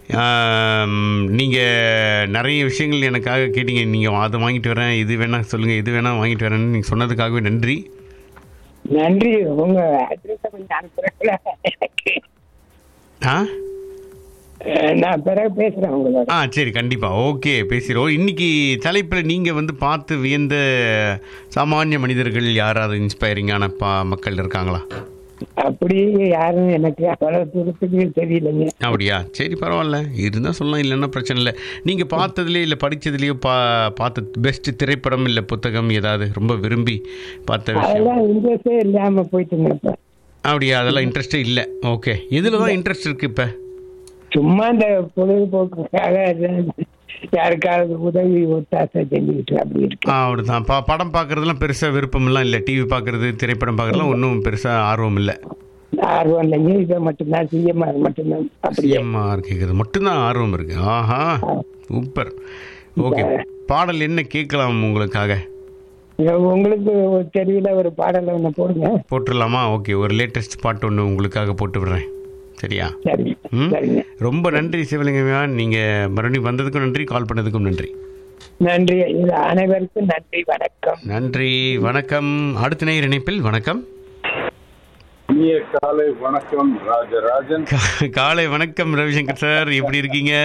நீங்கள் நிறைய விஷயங்கள் எனக்காக கேட்டீங்க நீங்கள் அதை வாங்கிட்டு வரேன் இது வேணா சொல்லுங்கள் இது வேணா வாங்கிட்டு வரேன்னு நீங்கள் சொன்னதுக்காகவே நன்றி நன்றி உங்க அட்ரஸ் கொஞ்சம் அனுப்புறதுல எனக்கு ஆ அஹ், நான் பிறகு பேசுறேன் உங்களோட ஆ சரி கண்டிப்பாக ஓகே பேசிடுவோம் இன்னைக்கு தலைப்பில் நீங்கள் வந்து பார்த்து வியந்த சாமானிய மனிதர்கள் யாராவது இன்ஸ்பைரிங்கான பா மக்கள் இருக்காங்களா அப்படி யாரும் எனக்கு அவ்வளவு தூரத்துக்கு தெரியலைங்க அப்படியா சரி பரவாயில்ல இருந்தால் சொல்லலாம் இல்லைன்னா பிரச்சனை இல்லை நீங்கள் பார்த்ததுலேயே இல்லை படித்ததுலேயோ பா பார்த்த பெஸ்ட் திரைப்படம் இல்லை புத்தகம் ஏதாவது ரொம்ப விரும்பி பார்த்த விஷயம் அதெல்லாம் இன்ட்ரெஸ்டே இல்லாம போயிட்டுங்க இப்ப அப்படியா அதெல்லாம் இன்ட்ரெஸ்டே இல்லை ஓகே எதில் தான் இன்ட்ரெஸ்ட் இருக்குது இப்போ சும்மா இந்த பொழுதுபோக்குக்காக அது யாருக்காவது உதவி ஒத்தாசை செஞ்சுக்கிட்டு அப்படி இருக்கு ஆ அப்படிதான் பா படம் பார்க்குறதுலாம் பெருசாக விருப்பம்லாம் இல்லை டிவி பார்க்குறது திரைப்படம் பார்க்குறதுலாம் ஒன்றும் பெருசாக ஆர்வம் இல்லை ஆர்வம் இல்லைங்க இதை மட்டும்தான் சிஎம்ஆர் மட்டும்தான் அப்படியே சிஎம்ஆர் கேட்குறது மட்டும்தான் ஆர்வம் இருக்கு ஆஹா சூப்பர் ஓகே பாடல் என்ன கேட்கலாம் உங்களுக்காக உங்களுக்கு ஒரு தெரியல ஒரு பாடலை ஒன்று போடுங்க போட்டுடலாமா ஓகே ஒரு லேட்டஸ்ட் பாட்டு ஒன்று உங்களுக்காக போட்டு விடுறேன் சரியா சரி ம் சரிங்க ரொம்ப நன்றி சிவலிங்கம்யா நீங்கள் மறுபடியும் வந்ததுக்கும் நன்றி கால் பண்ணதுக்கும் நன்றி நன்றி இது அனைவருக்கும் நன்றி வணக்கம் நன்றி வணக்கம் அடுத்த நேயர் இணைப்பில் வணக்கம் இனிய காலை வணக்கம் ராஜராஜன் கா- காலை வணக்கம் ரவிசங்கர் சார் எப்படி இருக்கீங்க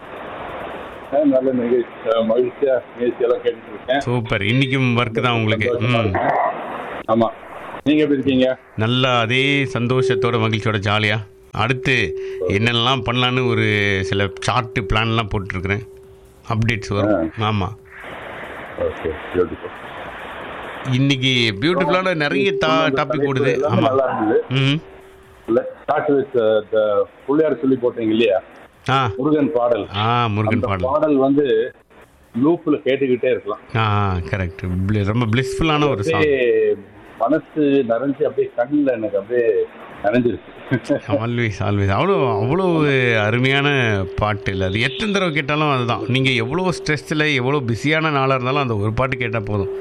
அஹ் நல்ல நிகழ்ச்சி அஹ் மகிழ்ச்சியா நிகழ்ச்சி எல்லாம் கேட்டுட்டு இருக்கேன் சூப்பர் இன்னைக்கும் ஒர்க் தான் உங்களுக்கு ம் ஆமா நீங்க எப்படி இருக்கீங்க நல்லா அதே சந்தோஷத்தோட மகிழ்ச்சியோட ஜாலியா அடுத்து என்னெல்லாம் பண்ணலான்னு ஒரு சில சார்ட்டு பிளான்லாம் போட்டிருக்கிறேன் அப்டேட்ஸ் வரும் ஆமாம் ஓகே பியூட்டிஃபுல் இன்னைக்கு பியூட்டிஃபுல்லான நிறைய தா டாபிக் ஓடுது ஆமாம் நல்லா இருந்தது ம் ஸ்டார்ட் வித் புள்ளியார் சொல்லி போட்டீங்க இல்லையா ஆ முருகன் பாடல் ஆ முருகன் அந்த பாடல் பாடல் வந்து லூப்ல கேட்டுக்கிட்டே இருக்கலாம் ஆ கரெக்ட் ரொம்ப பிளிஸ்ஃபுல்லான ஒரு சாங் அப்படியே மனசு நிறைஞ்சு அப்படியே கண்ணுல எனக்கு அப்படியே நிறைஞ்சிருச்சு ஆல்வேஸ் ஆல்வேஸ் அவ்வளோ அவ்வளோ அருமையான பாட்டு இல்லை அது எத்தனை தடவை கேட்டாலும் அதுதான் நீங்கள் எவ்வளோ ஸ்ட்ரெஸ்ஸில் எவ்வளோ பிஸியான நாளாக இருந்தாலும் அந்த ஒரு பாட்டு கேட்டால் போதும்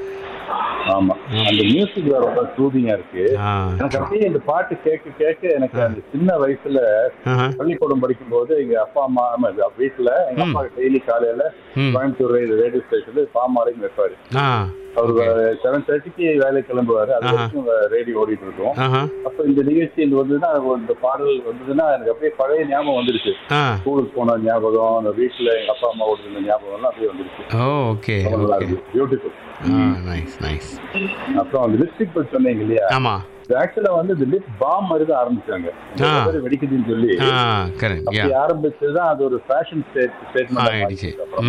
ஆமா அந்த மியூசிக் ரொம்ப சூதிங்கா இருக்கு ஆ எனக்கு அப்படியே இந்த பாட்டு கேட்க கேட்க எனக்கு அந்த சின்ன வயசுல ஆஹா. பள்ளிக்கூடம் படிக்கும் போது எங்க அப்பா அம்மா ஆமா, இது வீட்டுல எங்க ம். அப்பா டெய்லி காலையில ம். கோயம்புத்தூர் ரேடியோ ஸ்டேஷன்ல பாமாலையும் வைப்பாரு ஆ அவர் செவன் தேர்ட்டிக்கு வேலைக்கு கிளம்புவாரு அது ஆஹா. வரைக்கும் ரேடியோ ஓடிட்டு இருக்கும் ஆஹா அப்ப இந்த நிகழ்ச்சி இந்த வந்ததுன்னா இந்த பாடல் வந்ததுன்னா எனக்கு அப்படியே பழைய ஞாபகம் வந்துருச்சு ஆ ஸ்கூலுக்கு போன ஞாபகம் அந்த வீட்டுல எங்க அப்பா அம்மா ஓடுற ஞாபகம் எல்லாம் அப்படியே வந்துருச்சு ஓ ஓகே ரொம்ப நல்லா ஓகே இருக்கு பியூட்டிஃபுல் ஆ நைஸ் நைஸ் அப்புறம் அந்த லிப்ஸ்டிக் பத்தி சொன்னீங்க இல்லையா ஆமாம் இது ஆக்சுவலா வந்து இந்த லிப் பாம் மாதிரி தான் ஆரம்பிச்சாங்க ஆ. பேர் வெடிக்குதுன்னு சொல்லி ஆ கரெக்ட் யா அப்படி ஆரம்பிச்சதுதான் அது ஒரு ஃபேஷன் ஆயிடுச்சு ஸ்டேட்மெண்ட்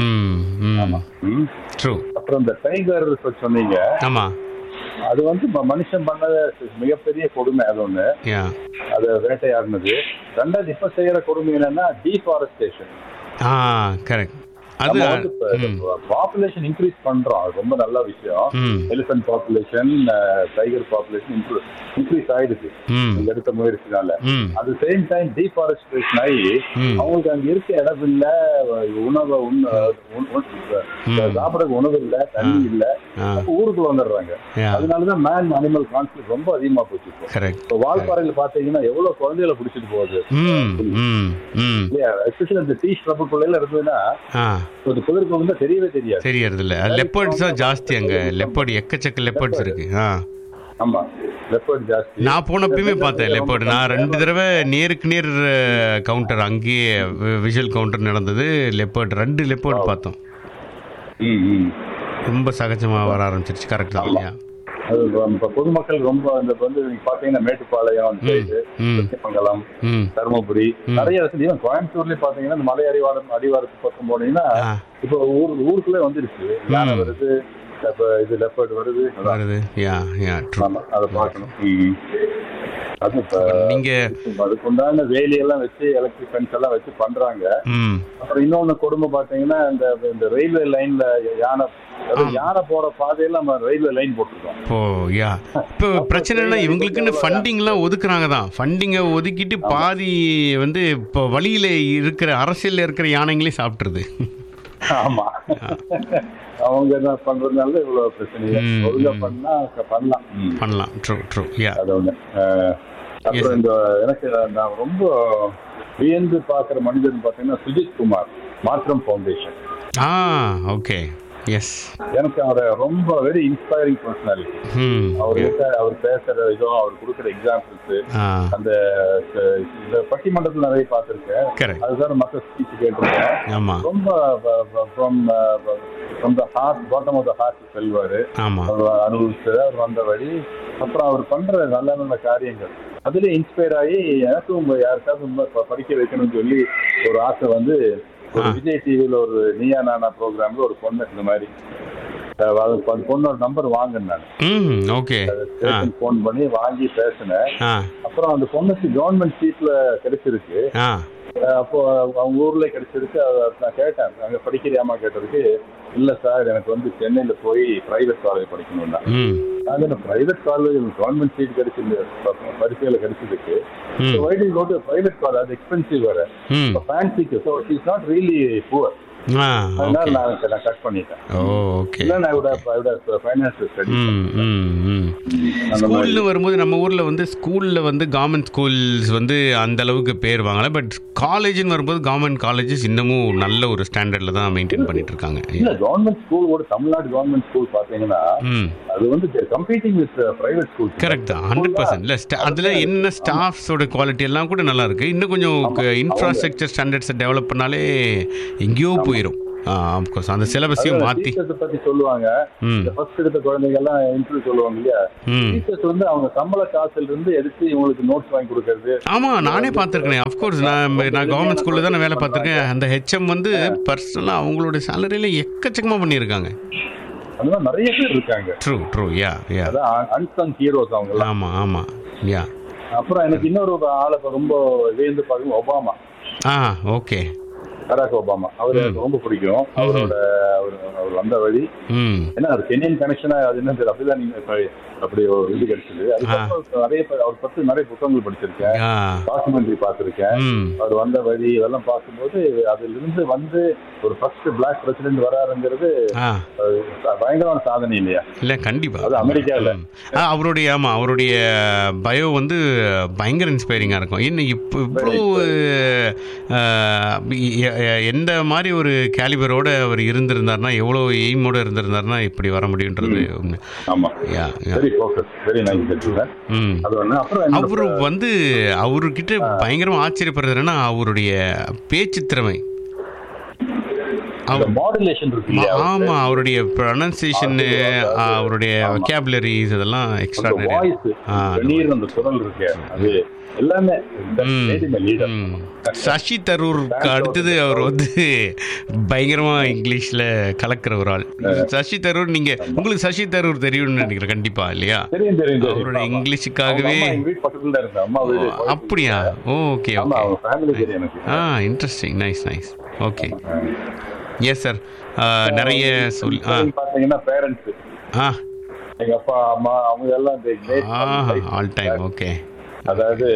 ம் ம் ட்ரூ அப்புறம் இந்த டைகர் சொன்னீங்க ஆமாம் அது வந்து ம- மனுஷன் பண்ண மிகப்பெரிய கொடுமை அது ஒண்ணு யா அது வேட்டையாடினது ரெண்டாவது இப்ப செய்யற கொடுமை என்னன்னா டீஃபாரஸ்டேஷன் ஆ கரெக்ட் அது நம்ம வந்து ம் பாப்புலேஷன் இன்க்ரீஸ் பண்றோம் அது ரொம்ப நல்ல விஷயம் ம் elephant population tiger population increase ஆயிடுச்சு ம் நீங்க எடுத்த முயற்சினால ம் அட் சேம் டைம் டீஃபாரஸ்டேஷன் ஆகி ம். அவங்களுக்கு அங்க இருக்க இடம் இல்ல உணவு உண்ண- உண்- உண்- ம். சாப்பிடறதுக்கு உணவு இல்ல தண்ணி இல்ல ஆ அப்ப ஊருக்கு வந்துடுறாங்க யா அதனாலதான் மேன் அனிமல் கான்ஃபிளிக் ரொம்ப அதிகமா போச்சு இப்போ கரெக்ட் இப்போ வால்பாறையில பாத்தீங்கன்னா எவ்வளவு குழந்தைகளை பிடிச்சிட்டு போகுது ம் ம் ம் இல்லையா எஸ்பெஷலி அந்த டீ ட்ரபுக்குள்ள இருந்ததுன்னா ஆ ஒரு குதிரைக்கு வந்து தெரியவே தெரியாது தெரியறது இல்ல லெப்பர்ட்ஸ் தான் ஜாஸ்தி அங்க லெப்பர்ட் எக்கச்சக்க லெப்பர்ட்ஸ் இருக்கு ஆ ஆமா லெப்பர்ட் ஜாஸ்தி நான் போனப்பயுமே பார்த்தேன் லெப்பர்ட் நான் ரெண்டு தடவை நேருக்கு நேர் கவுண்டர் அங்கேயே விஷுவல் கவுண்டர் நடந்தது லெப்பர்ட் ரெண்டு லெப்பர்ட் பார்த்தோம் ம், ம். ரொம்ப சகஜமா வர ஆரம்பிச்சிருச்சு கரெக்ட் தான் இல்லையா அது இப்ப பொதுமக்கள் ரொம்ப இந்த வந்து நீங்க பாத்தீங்கன்னா மேட்டுப்பாளையம் அந்த சைடு ம் சத்தியமங்கலம் ம் தருமபுரி ம். நிறைய இடத்துல even கோயம்புத்தூர்லயே பாத்தீங்கன்னா இந்த மலை அடிவாரம் அடிவாரத்து பக்கம் போனீங்கன்னா ஆ இப்போ ஊர் ஊருக்குள்ளே வந்துருச்சு யானை ம். வருது இப்ப இது லெப்பர்ட் வருது அதான். வருது யா யா ட்ரூ ஆமா அதை பார்க்கணும் ம். அது இப்ப நீங்க அதுக்குண்டான வேலியெல்லாம் வச்சு எலக்ட்ரிக் ஃபென்ஸ் எல்லாம் வச்சு பண்றாங்க ம் அப்புறம் இன்னொன்னு கொடுமை பாத்தீங்கன்னா இந்த இந்த ரயில்வே லைன்ல யானை அதாவது யானை போற பாதையில நம்ம ரயில்வே லைன் போட்டிருக்கோம் இப்போ யா இப்போ பிரச்சனைனா இவங்களுக்குன்னு ஃபண்டிங்லாம் ஒதுக்குறாங்க தான் ஃபண்டிங்கை ஒதுக்கிட்டு பாதி வந்து இப்போ வழியில் இருக்கிற அரசியலில் இருக்கிற யானைங்களே சாப்பிட்ருது ஆமா அவங்க என்ன பண்றதுனால இவ்வளவு பிரச்சனை ம், ஒழுங்கா ம். பண்ணா பண்ணலாம் ம். பண்ணலாம் ட்ரூ ட்ரூ யா அது ஒண்ணு அஹ், அப்புறம் இந்த எனக்கு நான் ரொம்ப வியந்து பாக்குற மனிதன் பாத்தீங்கன்னா சுஜித் குமார் மாற்றம் ஃபவுண்டேஷன் ஆ ஓகே எஸ் எனக்கு அவரை ரொம்ப வெரி இன்ஸ்பைரிங் பர்சனாலிட்டி ம் அவர்கிட்ட அவர் பேசுற விதம் அவர் கொடுக்குற எக்ஸாம்பிள்ஸ் ஆ அந்த அஹ், இந்த பட்டிமன்றத்தில் நிறைய பார்த்திருக்கேன் Correct. அதுதான் மற்ற ஸ்பீச் கேட்டிருக்கேன் ஆமா ரொம்ப from from the heart bottom of the heart செல்வாரு ஆமா அவர் அனுபவிச்சது அவர் வந்த வழி அப்புறம் அவர் பண்ற நல்ல நல்ல காரியங்கள் அதுல இன்ஸ்பயர் ஆகி எனக்கும் யாருக்காவது ரொம்ப ப- படிக்க வைக்கணும்னு சொல்லி ஒரு ஆசை வந்து ஒரு விஜய் டிவில ஒரு நீயா நானா ப்ரோக்ராம்ல ஒரு பொண்ணு இந்த மாதிரி அஹ், அது அந்த பொண்ணோட நம்பர் வாங்கினேன் நான் ம் ஓகே ஆ ஃபோன் பண்ணி வாங்கி பேசினேன் ஆ அப்புறம் அந்த பொண்ணுக்கு கவர்மெண்ட் சீட்ல கிடைச்சிருக்கு ஆ அஹ் அப்போ அவங்க ஊர்ல கிடைச்சிருக்கு அதை நான் கேட்டேன் அங்க படிக்கிறியாமா கேட்டதுக்கு இல்ல சார் எனக்கு வந்து சென்னையில போய் பிரைவேட் காலேஜ் படிக்கணும்னா ம் நாங்க இந்த பிரைவேட் காலேஜ் கவர்மெண்ட் சீட் கிடைச்சிருந்து பரீட்சையில கிடைச்சதுக்கு ம் why'd go to private college அது எக்ஸ்பென்சிவ் வேற ம் ஃபேன்சிக்கு so is not really poor ஆ அதனால ஓகே நான் நான் கட் பண்ணிட்டேன் ஓ ஓகே இல்ல நான் விட விட ஃபைனான்ஸ் ஸ்டடி ம் ம் ம் அந்த மாதிரி ஸ்கூல்னு வரும்போது நம்ம ஊரில் வந்து ஸ்கூலில் வந்து கவர்மெண்ட் ஸ்கூல்ஸ் வந்து அந்த அளவுக்கு பேர் வாங்கல பட் காலேஜ்னு வரும்போது கவர்மெண்ட் காலேஜஸ் இன்னமும் நல்ல ஒரு ஸ்டாண்டர்டில் தான் மெயின்டைன் பண்ணிட்டு இருக்காங்க இல்ல கவர்மெண்ட் ஸ்கூல் கூட தமிழ்நாடு கவர்மெண்ட் ஸ்கூல் பாத்தீங்கன்னா ம் அது வந்து competing with private school correct தான் ஹண்ட்ரட் பர்சன்ட் இல்லை அதில் என்ன ஸ்டாஃப்ஸோட குவாலிட்டி எல்லாம் கூட நல்லா இருக்கு இன்னும் கொஞ்சம் இன்ஃப்ராஸ்ட்ரக்சர் ஸ்டாண்டர்ட்ஸை டெவலப் பண்ணாலே எங்கேயோ போயிடும் ஆஃப்கோர்ஸ் அந்த சிலபஸையும் மாற்றி டீச்சர்ஸ் பத்தி சொல்லுவாங்க ம் இந்த ஃபர்ஸ்ட் எடுத்த குழந்தைங்க எல்லாம் இன்டர்வியூ சொல்லுவாங்க இல்லையா ம் டீச்சர்ஸ் வந்து அவங்க சம்பள காசுல இருந்து எடுத்து இவங்களுக்கு நோட்ஸ் வாங்கி கொடுக்கறது ஆமா நானே பார்த்துருக்கேன் அஃப்கோர்ஸ் நான் நான் கவர்மெண்ட் ஸ்கூலில் தான் வேலை பார்த்துருக்கேன் அந்த ஹெச்எம் வந்து பர்சனலாக அவங்களோட சேலரியில எக்கச்சக்கமாக பண்ணியிருக்காங்க அந்த மாதிரி நிறைய பேர் இருக்காங்க ட்ரூ ட்ரூ யா யா அதான் அன்சங் ஹீரோஸ் அவங்க எல்லாம் ஆமா ஆமா யா அப்புறம் எனக்கு இன்னொரு ஆளை இப்ப ரொம்ப வியந்து பார்க்கும் ஒபாமா ஆ ஓகே பராக் ஒபாமா அவர் எனக்கு ரொம்ப பிடிக்கும் அவரோட அவர் அவர் வந்த வழி ம் ஏன்னா அது கெனியன் கனெக்ஷனா அது என்ன தெரியல அப்படிதான் நீங்க இப்ப அப்படி ஒரு இது கிடைச்சது அதுக்கப்புறம் நிறைய பேர் அவர் பத்தி நிறைய புத்தகங்கள் படிச்சிருக்கேன் ஆ டாக்குமெண்ட்ரி பார்த்திருக்கேன் ம் அவர் வந்த வழி இதெல்லாம் பார்க்கும்போது அதுல இருந்து வந்து ஒரு ஃபர்ஸ்ட் பிளாக் பிரசிடென்ட் வராருங்கிறது ஆ அது பயங்கரமான சாதனை இல்லையா இல்லை கண்டிப்பாக அது அமெரிக்காவில் ஆ, அவருடைய ஆமாம் அவருடைய பயோ வந்து பயங்கர இன்ஸ்பைரிங்காக இருக்கும் என்ன இப்போ இவ்வளோ எந்த மாதிரி ஒரு கேலிபரோட அவர் இருந்திருந்தார்னா எவ்வளோ எய்மோட இருந்திருந்தார்னா இப்படி வர முடியுன்றது உண்மை ஆமா yeah yeah very focus very nice ம் அது ஒண்ணு அப்புறம் என்னோட அவரு வந்து அவர்கிட்ட பயங்கரமா ஆச்சரியப்படுறது என்னன்னா அவருடைய பேச்சு திறமை இந்த மாடுலேஷன் இருக்கு மா- இல்லையா ஆமா அவருடைய ப்ரொனன்சியேஷன் அவருடைய vocabularies இதெல்லாம் அந்த எக்ஸ்ட்ரா வாய்ஸ் வெந்நீர் அந்த குரல் இருக்கு அது எல்லாமே லீடர் சசி தரூருக்கு அடுத்தது அவர் வந்து பயங்கரமா இங்கிலீஷ்ல கலக்கிற ஒரு ஆள் சசி தரூர் நீங்க உங்களுக்கு சசி தரூர் தெரியும்னு நினைக்கிறேன் கண்டிப்பா இல்லையா தெரியும் தெரியும் தெரியும் அவரோட ஆமா. இங்கிலீஷுக்காகவே அவங்க அம்மா எங்க வீட்டு பக்கத்துல தான் இருந்தா அம்மா வீடு அப்படியா ஓகே ஆமா ஓகே அவங்க ஃபேமிலி தெரியும் எனக்கு ஆ interesting nice nice okay yes sir நிறைய சொல் ஆ பாத்தீங்கன்னா பேரண்ட்ஸ் ஆ எங்க அப்பா அம்மா அவங்க எல்லாம் இந்த late life all time okay அதாவது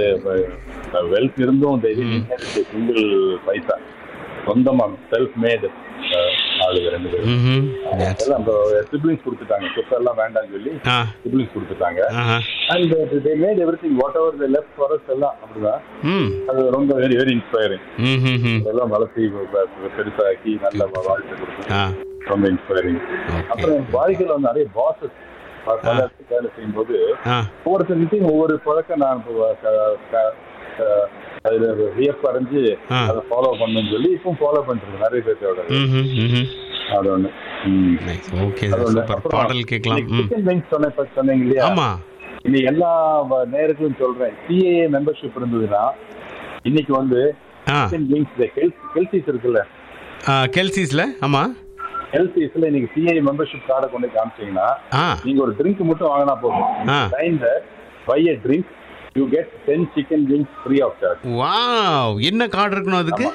வெல்த் இருந்தும் சிங்கிள் பைசா சொந்தமா செல்ஃப் மேடு ஆளுங்க ரெண்டு பேரும் ம் எல்லாம் அந்த சிப்ளிங்ஸ் கொடுத்துட்டாங்க சொத்து எல்லாம் வேண்டாம்னு சொல்லி ஆ சிப்ளிங்ஸ் கொடுத்துட்டாங்க ஆஹா and they made everything whatever the left forest எல்லாம் அப்படிதான் ம் அது ரொம்ப வெரி வெரி இன்ஸ்பைரிங் ம் ம் ம் இதெல்லாம் வளர்த்தி பெ- பெருசாக்கி நல்ல வாழ்க்கை கொடுத்து ஆ ரொம்ப இன்ஸ்பைரிங் அப்புறம் என் வாழ்க்கையில வந்து நிறைய பாசஸ் பல இடத்துக்கு வேலை செய்யும்போது ஆ ஒவ்வொருத்தருக்கிட்டையும் ஒவ்வொரு பழக்கம் நான் இப்போ க- க- க- அதுல வியப்பு அடைஞ்சு ஆ. அதை ஃபாலோ பண்ணணும்னு சொல்லி இப்போ ஃபாலோ பண்ணிட்டு நிறைய பேர்த்தோட ம் ம் ம் அது ஒண்ணு ம். நைஸ் ஓகே அது சார் ஒண்ணு. சூப்பர் அப்புறம் பாடல் கேட்கலாம் ம் chicken wings சொன்ன இப்ப சொன்னீங்க இல்லையா ஆமா இனி எல்லா வ- நேரத்திலும் சொல்றேன் சிஏஏ மெம்பர்ஷிப் இருந்ததுன்னா இன்னைக்கு வந்து ஆ சிக்கன் விங்ஸ் ஹெல்த்திஸ் இருக்குல்ல கெல்சிஸ்ல ஆமா ஹெல்த்திஸ்ல இன்னைக்கு சிஏஏ மெம்பர்ஷிப் கார்டை கொண்டு போய் காமிச்சீங்கன்னா ஆ நீங்க ஒரு ட்ரிங்க் மட்டும் வாங்கினா போதும் ஆ. டைம்ல buy a drink you get ten chicken wings free of charge wow என்ன கார்டு இருக்கணும் அதுக்கு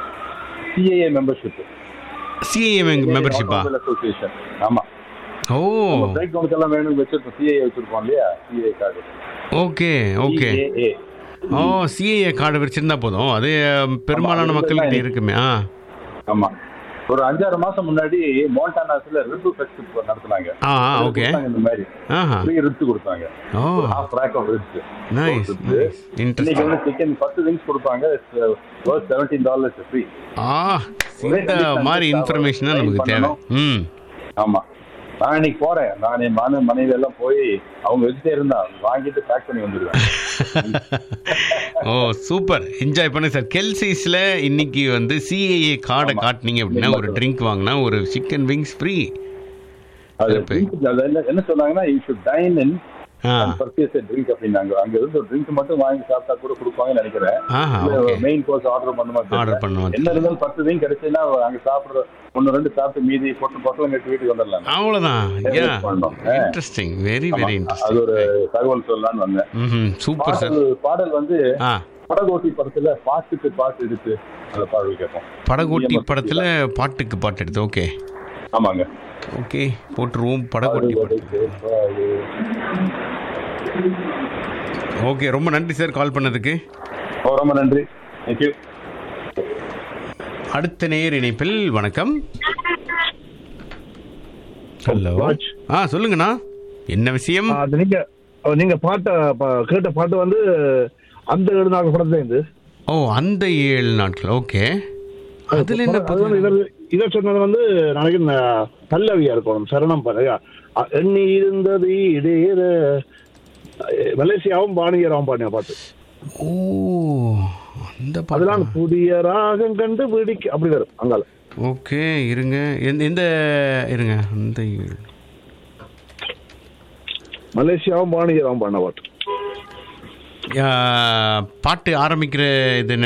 சிஏஏ மெம்பர்ஷிப் சிஏ மெம்பர்ஷிப்பா அசோசியேஷன் ஆமா ஓ பிரேக் டவுனுக்கு எல்லாம் வேணும் வச்சிருக்கோம் சிஏஏ வச்சிருக்கோம் இல்லையா CA card okay okay CAA ஓ சிஏ கார்டு வச்சிருந்தா போதும் அது அஹ், பெரும்பாலான ஆமா, மக்கள்கிட்ட அதுதான் இருக்குமே ஆ ஆமா ஒரு அஞ்சாறு மாசம் முன்னாடி மோண்டானாஸ்ல ரிப்பு ஃபெஸ்ட் நடத்துனாங்க ஆ ஆ, ஓகே கொடுத்தாங்க இந்த மாதிரி ஆஹா ஃப்ரீ ரிப்ஸ் கொடுத்தாங்க ஓ half rack of ribs nice nice இன்னைக்கு இன்ட்ரெஸ்டிங் வந்து சிக்கன் பத்து விங்ஸ் கொடுப்பாங்க செவன்டீன் டாலர்ஸ் ஃப்ரீ ஆ இந்த மாதிரி இன்ஃபர்மேஷனா நமக்கு தேவை ம் ஆமா நான் இன்னைக்கு போறேன் நான் என் மன மனைவி எல்லாம் போய் அவங்க வெஜிடேரியன் தான் வாங்கிட்டு பேக் பண்ணி வந்துருவேன் ஓ சூப்பர் என்ஜாய் பண்ணு சார் கெல்சிஸில் இன்னைக்கு வந்து சிஏஏ கார்டை காட்டினீங்க அப்படின்னா ஒரு ட்ரிங்க் வாங்கினா ஒரு சிக்கன் விங்ஸ் ஃப்ரீ அது drink அது என்ன என்ன சொன்னாங்கன்னா you should dine in purchase drink அப்படின்னாங்க அங்க இருந்து ஒரு ட்ரிங்க் மட்டும் வாங்கி சாப்பிட்டா கூட கொடுப்பாங்கன்னு நினைக்கிறேன் ஆஹா, okay. மெயின் கோர்ஸ் ஆர்டர் பண்ணுமா Order பண்ணுமா என்ன இருந்தாலும் பத்து ட்ரிங்க் கிடைச்சுன்னா அங்க சாப்பிடுற ஒன்னு ரெண்டு சாப்பிட்டு மீதி பொட்டு பொட்டலம் கட்டி வீட்டுக்கு வந்துடலாம் அவ்வளோதான் யா பண்ணோம் இன்ட்ரெஸ்டிங் வெரி ஆமா, வெரி அது இன்ட்ரெஸ்டிங் ஒரு தகவல் சொல்லலாம்னு வந்தேன் ம் சூப்பர் சார் பாடல் பாடல் வந்து ஆ படகோட்டி படத்துல பாட்டுக்கு பாட்டு எடுத்து அந்த பாடல் கேட்போம் படகோட்டி படத்தில் பாட்டுக்கு பாட்டு எடுத்து ஓகே ஆமாங்க ஓகே போட்டுருவோம் படகோட்டி படம் ஓகே ரொம்ப நன்றி சார் கால் பண்ணதுக்கு ஓ, ரொம்ப நன்றி தேங்க்யூ அடுத்த நேர் இணைப்பில் வணக்கம் ஹலோ ஆ சொல்லுங்கண்ணா என்ன விஷயம் அது நீங்க அது நீங்க பாட்ட ப- கேட்ட பாட்டு வந்து அந்த ஏழு நாள் படத்துல இருந்து ஓ அந்த ஏழு நாட்கள் ஓகே அதுல என்ன அது வந்து இவர் இவர் சொன்னது வந்து நாளைக்கு பல்லவியா இருக்கணும் சரணம் பாருங்க எண்ணி இருந்தது இடேற மலேசியாவும் பாணியராவும் பாடின பாட்டு ஓ அந்த அதெல்லாம் புதிய ராகம் கண்டு பிடிக்க அப்படி வரும் அங்கால ஓகே இருங்க எந்த எந்த இருங்க அந்த ஏழு மலேசியாவும் பாணியராவும் பாடின பாட்டு ஆ, பாட்டு ஆரம்பிக்கிற இது என்ன